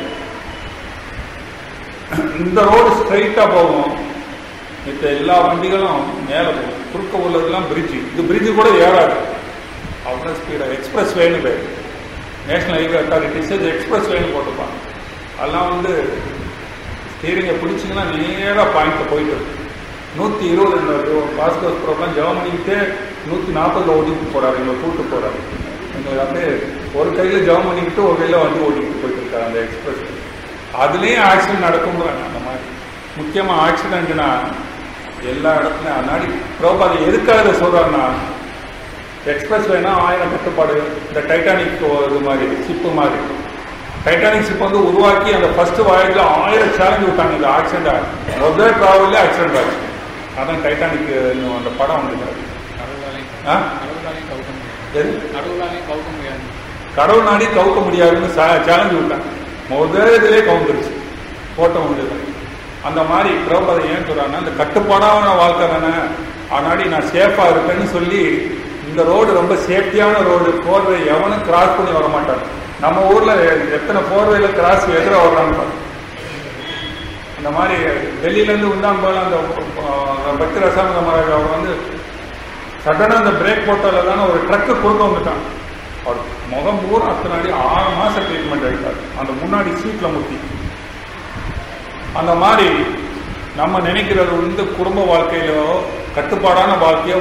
இந்த ரோடு ஸ்ட்ரைட்டாக போகும் மித்த எல்லா வண்டிகளும் மேலே போகும் குறுக்க உள்ளதெல்லாம் பிரிட்ஜு இது பிரிட்ஜு கூட ஏறாது அவ்வளோ ஸ்பீடாக எக்ஸ்பிரஸ் வேன்னு பேர் நேஷனல் ஹைவே அத்தாரிட்டிஸ் இது எக்ஸ்பிரஸ் வேன்னு போட்டுப்பாங்க அதெல்லாம் வந்து ஸ்டீரிங்கை பிடிச்சிங்கன்னா நேராக பாயிண்ட்டில் போயிட்டு இருக்கு நூற்றி இருபது இந்த பாஸ்கோஸ் ப்ரோக்ராம் ஜெர்மனிக்கிட்டே நூற்றி நாற்பதுல ஓட்டிட்டு போறாரு எங்களை கூப்பிட்டு போறாரு எங்களுக்கு அப்படியே ஒரு கையில் ஜெர்மன் பண்ணிக்கிட்டு ஒரு கையில் வண்டி ஓட்டிக்கிட்டு போயிட்டு இருக்காரு அந்த எக்ஸ்பிரஸ் அதுலேயும் ஆக்சிடென்ட் நடக்கும்ன்றாங்க அந்த மாதிரி முக்கியமாக ஆக்சிடென்ட்னா எல்லா இடத்துலையும் அன்னாடி ப்ரோபாதை எதுக்காக இதை சொல்றாருன்னா எக்ஸ்பிரஸ் வேணா ஆயிரம் கட்டுப்பாடு இந்த டைட்டானிக் இது மாதிரி ஷிப்பு மாதிரி டைட்டானிக் ஷிப் வந்து உருவாக்கி அந்த ஃபர்ஸ்ட் வாயேஜ்ல ஆயிரம் சேலஞ்சு விட்டாங்க இந்த ஆக்சிடென்ட் முதல் டிராவல்ல ஆக்சிடென்ட் ஆச்சு அதான் டைட்டானிக் அந்த படம் வந்துட்டாரு ஆ? எது கடவுள் நாடி கவுக்க முடியாதுன்னு சேலஞ்சு விட்டாங்க முதல் இதுலேயே கவுந்துருச்சு போட்டோ வந்து அந்த மாதிரி திரௌபதி ஏன் சொல்றாங்கன்னா இந்த கட்டுப்பாடான வாழ்க்கை தானே ஆனாடி நான் சேஃபா இருப்பேன்னு சொல்லி இந்த ரோடு ரொம்ப சேஃப்டியான ரோடு போர்வை எவனும் கிராஸ் பண்ணி வர மாட்டாங்க நம்ம ஊர்ல எத்தனை போர்வையில கிராஸ் எதிர வர்றாங்க பாரு. அந்த மாதிரி டெல்லியில இருந்து உண்டான் போல அந்த அஹ், பக்தி ரசாமத மகாராஜ் அவர் வந்து சடனா அந்த பிரேக் போட்டால தானே ஒரு ட்ரக்கு குறுக்க வந்துட்டான் அவர் முகம் பூரா அத்தனாடி ஆறு மாசம் ட்ரீட்மெண்ட் எடுத்தார் அந்த முன்னாடி சீட்ல முத்தி அந்த மாதிரி நம்ம நினைக்கிறது வந்து குடும்ப வாழ்க்கையிலோ கட்டுப்பாடான வாழ்க்கையோ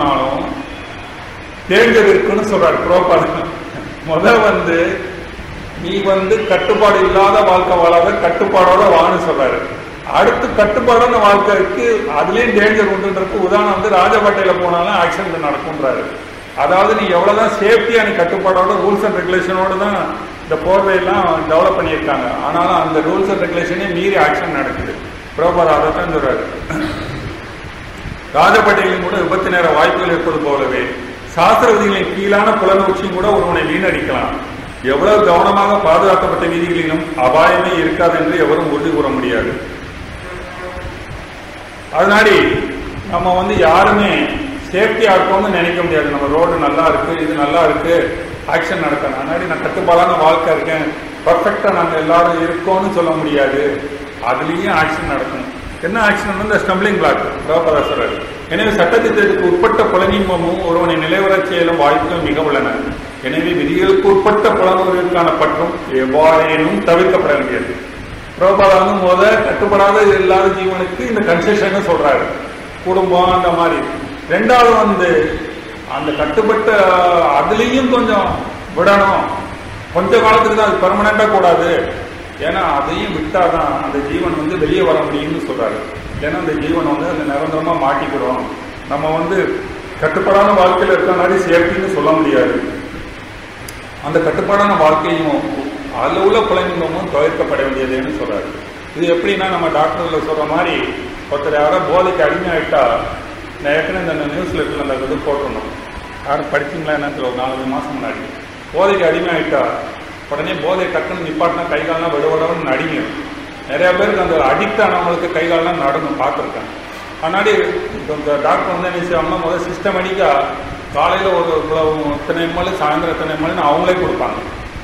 வாழ்ந்தோம்னாலும் டேஞ்சர் இருக்குன்னு சொல்றாரு புரோபால் முத வந்து நீ வந்து கட்டுப்பாடு இல்லாத வாழ்க்கை வாழாத கட்டுப்பாடோட வான்னு சொல்றாரு அடுத்து கட்டுப்பாடான வாழ்க்கைக்கு அதுலயும் டேஞ்சர் உண்டுன்றதுக்கு உதாரணம் வந்து ராஜபாட்டையில போனாலும் ஆக்சிடென்ட் நடக்கும்ன்றாரு அதாவது நீ எவ்வளவுதான் சேஃப்டியா நீ கட்டுப்பாடோட ரூல்ஸ் அண்ட் ரெகுலேஷனோட தான் இந்த போர்வையெல்லாம் டெவலப் பண்ணியிருக்காங்க ஆனாலும் அந்த ரூல்ஸ் அண்ட் ரெகுலேஷனே மீறி ஆக்ஷன் நடக்குது பிரபார் அதை தான் சொல்றாரு ராஜபட்டையிலும் கூட விபத்து நேர வாய்ப்புகள் இருப்பது போலவே சாஸ்திர விதிகளின் கீழான புலனூர்ச்சியும் கூட ஒருவனை வீணடிக்கலாம் எவ்வளவு கவனமாக பாதுகாக்கப்பட்ட விதிகளிலும் அபாயமே இருக்காது என்று எவரும் உறுதி கூற முடியாது அதனாடி நம்ம வந்து யாருமே சேஃப்டியா இருக்கோம்னு நினைக்க முடியாது நம்ம ரோடு நல்லா இருக்கு இது நல்லா இருக்கு ஆக்ஷன் நடக்கணும் அதனாடி நான் கட்டுப்பாடான வாழ்க்கை இருக்கேன் பர்ஃபெக்டா நாங்க எல்லாரும் இருக்கோம்னு சொல்ல முடியாது அதுலயும் ஆக்ஷன் நடக்கணும் என்ன ஆக்ஷன் வந்து ஸ்டம்பிளிங் பிளாக் பிரபராசரர் எனவே சட்டத்திட்டத்துக்கு உட்பட்ட புலனின்பமும் ஒருவனை நிலைவரச் செயலும் வாய்ப்புகள் மிக உள்ளன எனவே விதிகளுக்கு உட்பட்ட புலனுறவிற்கான பற்றும் எவ்வாறேனும் தவிர்க்கப்பட வேண்டியது பிரபாதாவும் போத கட்டுப்படாத இல்லாத ஜீவனுக்கு இந்த கன்செஷன் சொல்றாரு குடும்பம் அந்த மாதிரி ரெண்டாவது வந்து அந்த கட்டுப்பட்ட அதுலேயும் கொஞ்சம் விடணும் கொஞ்ச காலத்துக்கு தான் அது பெர்மனண்டா கூடாது ஏன்னா அதையும் விட்டாதான் அந்த ஜீவன் வந்து வெளியே வர முடியும்னு சொல்றாரு ஏன்னா அந்த ஜீவன் வந்து அந்த நிரந்தரமா மாட்டிக்கிறோம் நம்ம வந்து கட்டுப்பாடான வாழ்க்கையில இருக்க மாதிரி சேஃப்டின்னு சொல்ல முடியாது அந்த கட்டுப்பாடான வாழ்க்கையும் அதுல உள்ள குழந்தைங்களும் தவிர்க்கப்பட வேண்டியதுன்னு சொல்றாரு இது எப்படின்னா நம்ம டாக்டர்ல சொல்ற மாதிரி ஒருத்தர் யாரோ போதைக்கு அடிமையாயிட்டா நான் ஏற்கனவே இந்த நியூஸ் லெட்டர்ல அந்த இது போட்டிருந்தோம் யாரும் படிச்சீங்களா என்னன்னு ஒரு நாலஞ்சு மாசம் முன்னாடி போதைக்கு அடிமையாயிட்டா உடனே போதை டக்குன்னு நிப்பாட்டினா கை கால்லாம் விடுவடன்னு நடிங்கும் நிறைய பேருக்கு அந்த அடிக்ட் ஆனவங்களுக்கு கை கால்லாம் நடந்து பார்த்துருக்கேன் முன்னாடி இந்த டாக்டர் வந்து என்ன செய்வாங்கன்னா முதல் சிஸ்டமேட்டிக்கா காலையில் ஒரு இவ்வளவு இத்தனை எம்எல் சாயந்தரம் இத்தனை எம்எல்னு அவங்களே கொடுப்பாங்க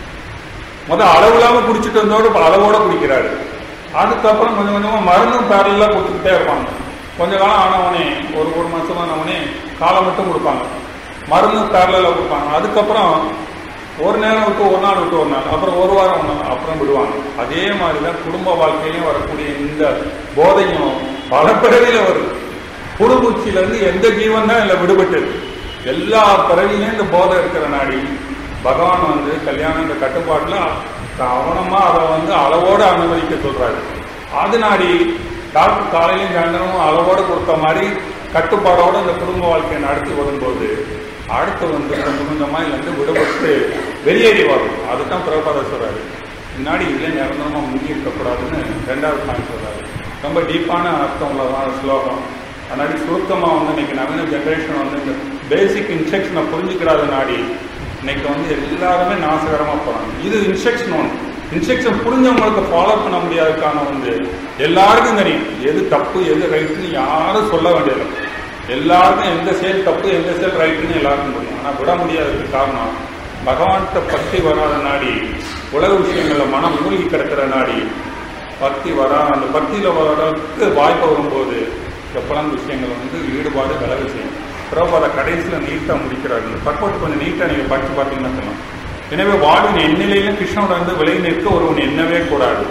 முதல் அளவு இல்லாமல் குடிச்சிட்டு வந்தோடு இப்போ அளவோட குடிக்கிறாரு அதுக்கப்புறம் கொஞ்சம் கொஞ்சமாக மருந்தும் பேரலாக கொடுத்துக்கிட்டே இருப்பாங்க கொஞ்ச காலம் ஆனவனே ஒரு ஒரு மாதம் ஆனவனே காலம் மட்டும் கொடுப்பாங்க மருந்தும் பேரலாக கொடுப்பாங்க அதுக்கப்புறம் ஒரு நேரம் விட்டு ஒரு நாள் விட்டு ஒரு நாள் அப்புறம் ஒரு வாரம் ஒன்று அப்புறம் விடுவாங்க அதே மாதிரி தான் குடும்ப வாழ்க்கையிலையும் வரக்கூடிய இந்த போதையும் பல பிறவியில் வருது புழுபூச்சியிலேருந்து எந்த ஜீவன் தான் இல்லை விடுபட்டு எல்லா பிறவிலையும் இந்த போதை இருக்கிற நாடி பகவான் வந்து கல்யாணம் இந்த கட்டுப்பாட்டில் கவனமா அதை வந்து அளவோட அனுமதிக்க சொல்றாரு அது நாடி டாக்டர் காலையிலையும் சாயந்தரமும் அளவோட கொடுத்த மாதிரி கட்டுப்பாடோட இந்த குடும்ப வாழ்க்கையை நடத்தி வரும்போது அடுத்து வந்து கொஞ்சம் கொஞ்சமா இதுலேருந்து விடுபட்டு வெளியேறி வரும் அதுதான் பிரபாத சொல்றாரு முன்னாடி இதுல நிரந்தரமா முங்கி இருக்கக்கூடாதுன்னு ரெண்டாவது பாயிண்ட் சொல்றாரு ரொம்ப டீப்பான அர்த்தம் உள்ளதான ஸ்லோகம் அதனால சுருக்கமா வந்து இன்னைக்கு நவீன ஜென்ரேஷன் வந்து இந்த பேசிக் இன்ஸ்ட்ரக்ஷனை புரிஞ்சுக்கிறாத நாடி இன்னைக்கு வந்து எல்லாருமே நாசகரமா போறாங்க இது இன்ஸ்ட்ரக்ஷன் ஒன்று இன்ஸ்ட்ரக்ஷன் புரிஞ்சவங்களுக்கு ஃபாலோ பண்ண முடியாதுக்கான வந்து எல்லாருக்கும் தெரியும் எது தப்பு எது ரைட்டுன்னு யாரும் சொல்ல வேண்டியது எல்லாருக்கும் எந்த செயல் தப்பு எந்த செயல் ரைட்டுன்னு எல்லாருக்கும் தெரியும் ஆனால் விட முடியாததுக்கு காரணம் பகவான்கிட்ட பக்தி வராத நாடி உலக விஷயங்கள்ல மனம் மூழ்கி கிடக்கிற நாடி பக்தி வரா அந்த பக்தியில வரதுக்கு வாய்ப்பு வரும்போது எப்பெல்லாம் விஷயங்கள் வந்து ஈடுபாடு விலகு செய்யும் பிரபாத கடைசியில் நீட்டாக முடிக்கிறார் இந்த பர்பட் கொஞ்சம் நீட்டாக நீங்கள் படித்து பார்த்தீங்கன்னா சொல்லலாம் எனவே வாழ்வின் எண்ணிலையிலும் கிருஷ்ணனோட வந்து விலை நிற்க ஒருவன் எண்ணவே கூடாது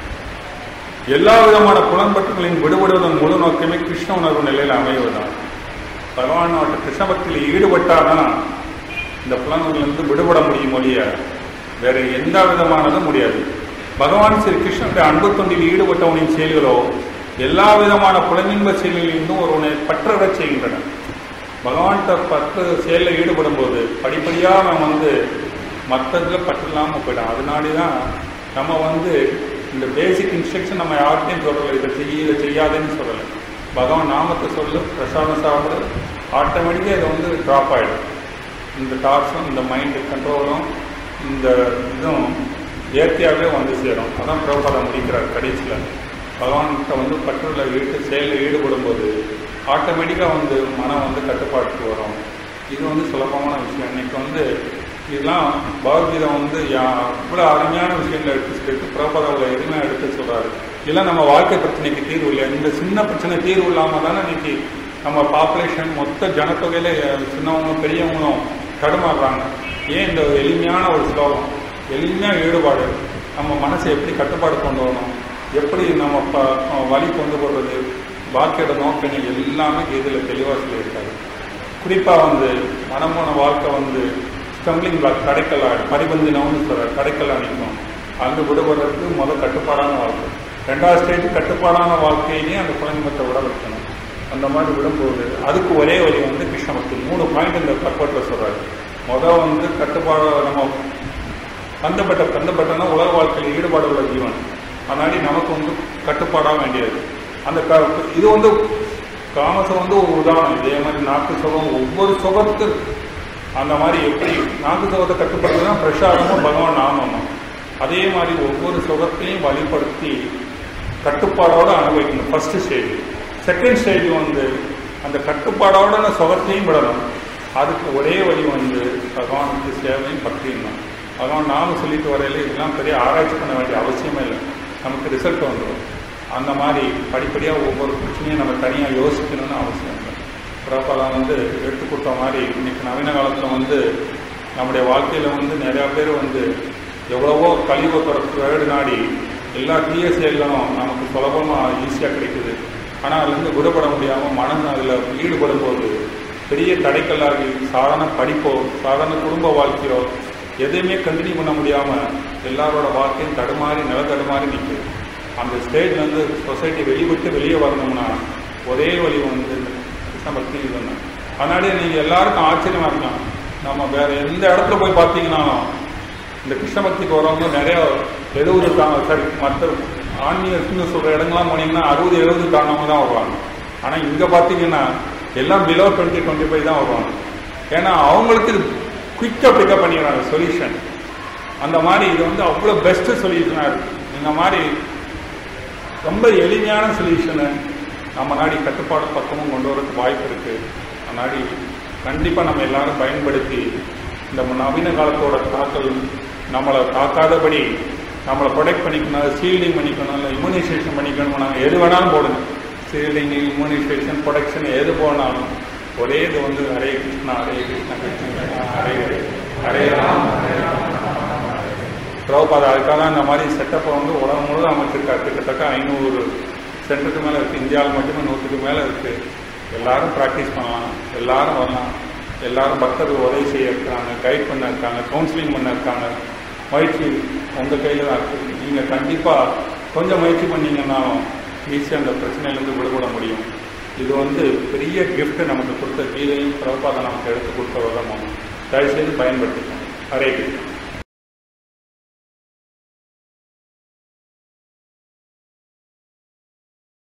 எல்லா விதமான புலன்பற்றுகளின் விடுபடுவதன் முழு நோக்கமே கிருஷ்ண உணர்வு நிலையில் அமைவதுதான் பகவானோட கிருஷ்ண பக்தியில் ஈடுபட்டாதான் இந்த புலன்களிலிருந்து விடுபட முடியும் ஒழிய வேற எந்த விதமானதும் முடியாது பகவான் ஸ்ரீ கிருஷ்ணனுடைய அன்பு தொண்டில் ஈடுபட்டவனின் செயல்களோ எல்லா விதமான புலனின்ப செயல்களிலிருந்தும் ஒருவனை பற்றறச் செய்கின்றன பகவான்கிட்ட பற்று செயலில் ஈடுபடும் போது படிப்படியாக நம்ம வந்து மற்றதுல பற்று இல்லாமல் போயிடும் அதனாடி தான் நம்ம வந்து இந்த பேசிக் இன்ஸ்ட்ரக்ஷன் நம்ம யார்கிட்டையும் சொல்லலை இதை செய்ய இதை செய்யாதுன்னு சொல்லலை பகவான் நாமத்தை சொல்லு பிரசாதம் சாப்பிடு ஆட்டோமேட்டிக்காக இதை வந்து ட்ராப் ஆகிடும் இந்த டார்ச்சும் இந்த மைண்டு கண்ட்ரோலும் இந்த இதுவும் இயற்கையாகவே வந்து சேரும் அதான் பிரபாதம் முடிக்கிறார் கடைசியில் பகவான்கிட்ட வந்து பற்றுள்ள ஈட்டு செயலில் ஈடுபடும் போது ஆட்டோமேட்டிக்காக வந்து மனம் வந்து கட்டுப்பாட்டுக்கு வரும் இது வந்து சுலபமான விஷயம் இன்னைக்கு வந்து இதெல்லாம் பகவத்கீதை வந்து யா இவ்வளோ அருமையான விஷயங்களை எடுத்து சொல்லிட்டு பிரபதாவில் எதுவுமே எடுத்து சொல்கிறாரு இதெல்லாம் நம்ம வாழ்க்கை பிரச்சனைக்கு தீர்வு இல்லை இந்த சின்ன பிரச்சனை தீர்வு இல்லாமல் தானே இன்னைக்கு நம்ம பாப்புலேஷன் மொத்த ஜனத்தொகையில சின்னவங்களும் பெரியவங்களும் தடுமாறுறாங்க ஏன் இந்த எளிமையான ஒரு ஸ்லோகம் எளிமையாக ஈடுபாடு நம்ம மனசை எப்படி கட்டுப்பாடு கொண்டு வரணும் எப்படி நம்ம ப வழி கொண்டு போடுறது வாழ்க்கையோட நோக்கங்கள் எல்லாமே இதில் தெளிவாக சொல்லியிருக்காரு குறிப்பாக வந்து மனமான வாழ்க்கை வந்து ஸ்டம்பிளிங் பிளாக் கடைக்கல்லா பரிபந்தினம்னு சொல்ற கடைக்கல்லா நிற்கும் அங்கே விடுபடுறதுக்கு முதல் கட்டுப்பாடான வாழ்க்கை ரெண்டாவது ஸ்டேஜ் கட்டுப்பாடான வாழ்க்கையிலேயே அந்த குழந்தைமத்தை விட வைக்கணும் அந்த மாதிரி விடும்போது அதுக்கு ஒரே வழி வந்து கிருஷ்ணமூர்த்தி மூணு பாயிண்ட் இந்த பர்பட்டில் சொல்றாரு முதல் வந்து கட்டுப்பாடு நம்ம கந்தப்பட்ட கந்தப்பட்டனா உலக வாழ்க்கையில் ஈடுபாடு உள்ள ஜீவன் அதனாடி நமக்கு வந்து கட்டுப்பாடாக வேண்டியது அந்த க இது வந்து காமசம் வந்து ஒரு உதாரணம் இதே மாதிரி நாக்கு சுகம் ஒவ்வொரு சுகத்துக்கு அந்த மாதிரி எப்படி நாக்கு சுகத்தை கட்டுப்படுத்துனா பிரசாதமும் பகவான் நாமமும் அதே மாதிரி ஒவ்வொரு சுகத்தையும் வழிப்படுத்தி கட்டுப்பாடோட அனுபவிக்கணும் ஃபர்ஸ்ட் ஸ்டேஜ் செகண்ட் ஸ்டேஜ் வந்து அந்த கட்டுப்பாடோட அந்த சுகத்தையும் விடணும் அதுக்கு ஒரே வழி வந்து பகவானுக்கு சேவையும் பக்தியும் தான் பகவான் நாம சொல்லிட்டு வரையில இதெல்லாம் பெரிய ஆராய்ச்சி பண்ண வேண்டிய அவசியமே இல்லை நமக்கு ரிசல்ட் வந்துடும் அந்த மாதிரி படிப்படியாக ஒவ்வொரு பிரச்சனையும் நம்ம தனியாக யோசிக்கணும்னு அவசியம் இல்லை பிரபாலாம் வந்து எடுத்து கொடுத்த மாதிரி இன்னைக்கு நவீன காலத்தில் வந்து நம்முடைய வாழ்க்கையில் வந்து நிறையா பேர் வந்து எவ்வளவோ கழிவுத்தோட வேடு நாடி எல்லா தீய செயல்களும் நமக்கு சுலபமாக ஈஸியாக கிடைக்குது ஆனால் அதுலேருந்து விடுபட முடியாமல் மனம் அதில் ஈடுபடும் போது பெரிய தடைக்கல்லாகி சாதாரண படிப்போ சாதாரண குடும்ப வாழ்க்கையோ எதையுமே கண்டினியூ பண்ண முடியாமல் எல்லாரோட வாழ்க்கையும் தடுமாறி நில தடுமாறி நிற்குது அந்த ஸ்டேஜ்லேருந்து சொசைட்டி வெளிவிட்டு வெளியே வரணும்னா ஒரே வழி வந்து கிருஷ்ண பக்தி இதுன்னு அதனாலே நீங்கள் எல்லாருக்கும் ஆச்சரியமாக இருக்கலாம் நம்ம வேற எந்த இடத்துல போய் பார்த்தீங்கன்னாலும் இந்த கிருஷ்ண பக்திக்கு வரவங்க நிறைய எழுபது இருக்காங்க சரி மற்ற ஆன்மீகத்துன்னு சொல்கிற இடங்கள்லாம் போனீங்கன்னா அறுபது எழுபது காரணவங்க தான் வருவாங்க ஆனால் இங்கே பார்த்தீங்கன்னா எல்லாம் பிலோ டுவெண்ட்டி டுவெண்ட்டி ஃபைவ் தான் வருவாங்க ஏன்னா அவங்களுக்கு இது குயிக்காக பிக்கப் பண்ணிடுறாங்க சொல்யூஷன் அந்த மாதிரி இது வந்து அவ்வளோ பெஸ்ட்டு சொல்யூஷனாக இருக்குது இந்த மாதிரி ரொம்ப எளிமையான சொல்யூஷனை நம்ம நாடி கட்டுப்பாடு பக்கமும் கொண்டு வரதுக்கு வாய்ப்பு இருக்குது முன்னாடி கண்டிப்பாக நம்ம எல்லாரும் பயன்படுத்தி இந்த நவீன காலத்தோட தாக்கல் நம்மளை தாக்காதபடி நம்மளை ப்ரொடெக்ட் பண்ணிக்கணும் ஷீல்டிங் பண்ணிக்கணும் இல்லை இம்யூனைசேஷன் பண்ணிக்கணும் நாங்கள் எது வேணாலும் போடுங்க ஷீல்டிங் இம்யூனைசேஷன் ப்ரொடெக்ஷன் எது போனாலும் ஒரே இது வந்து ஹரே கிருஷ்ணா ஹரே கிருஷ்ணா கிருஷ்ணா ஹரே ஹரே ஹரே ராம் ஹரே ராம் பிரபுபாதா அதுக்காக தான் இந்த மாதிரி செட்டப்பை வந்து உலகம் முழுவதும் அமைச்சிருக்காரு கிட்டத்தட்ட ஐநூறு சென்டருக்கு மேலே இருக்குது இந்தியாவில் மட்டுமே நூற்றுக்கு மேலே இருக்குது எல்லாரும் ப்ராக்டிஸ் பண்ணலாம் எல்லாரும் வரலாம் எல்லாரும் பக்தர்கள் உதவி செய்ய இருக்காங்க கைட் பண்ண இருக்காங்க கவுன்சிலிங் பண்ண இருக்காங்க முயற்சி உங்கள் கையில் தான் இருக்குது நீங்கள் கண்டிப்பாக கொஞ்சம் முயற்சி பண்ணீங்கன்னாலும் ஈஸியாக அந்த பிரச்சனையிலேருந்து விடுபட முடியும் இது வந்து பெரிய gift நமக்கு கொடுத்த கீதையும் பிரபாதம் நமக்கு எடுத்து கொடுத்த விதமும் தயவுசெய்து பயன்படுத்திக்கணும் ஹரே கிருஷ்ணா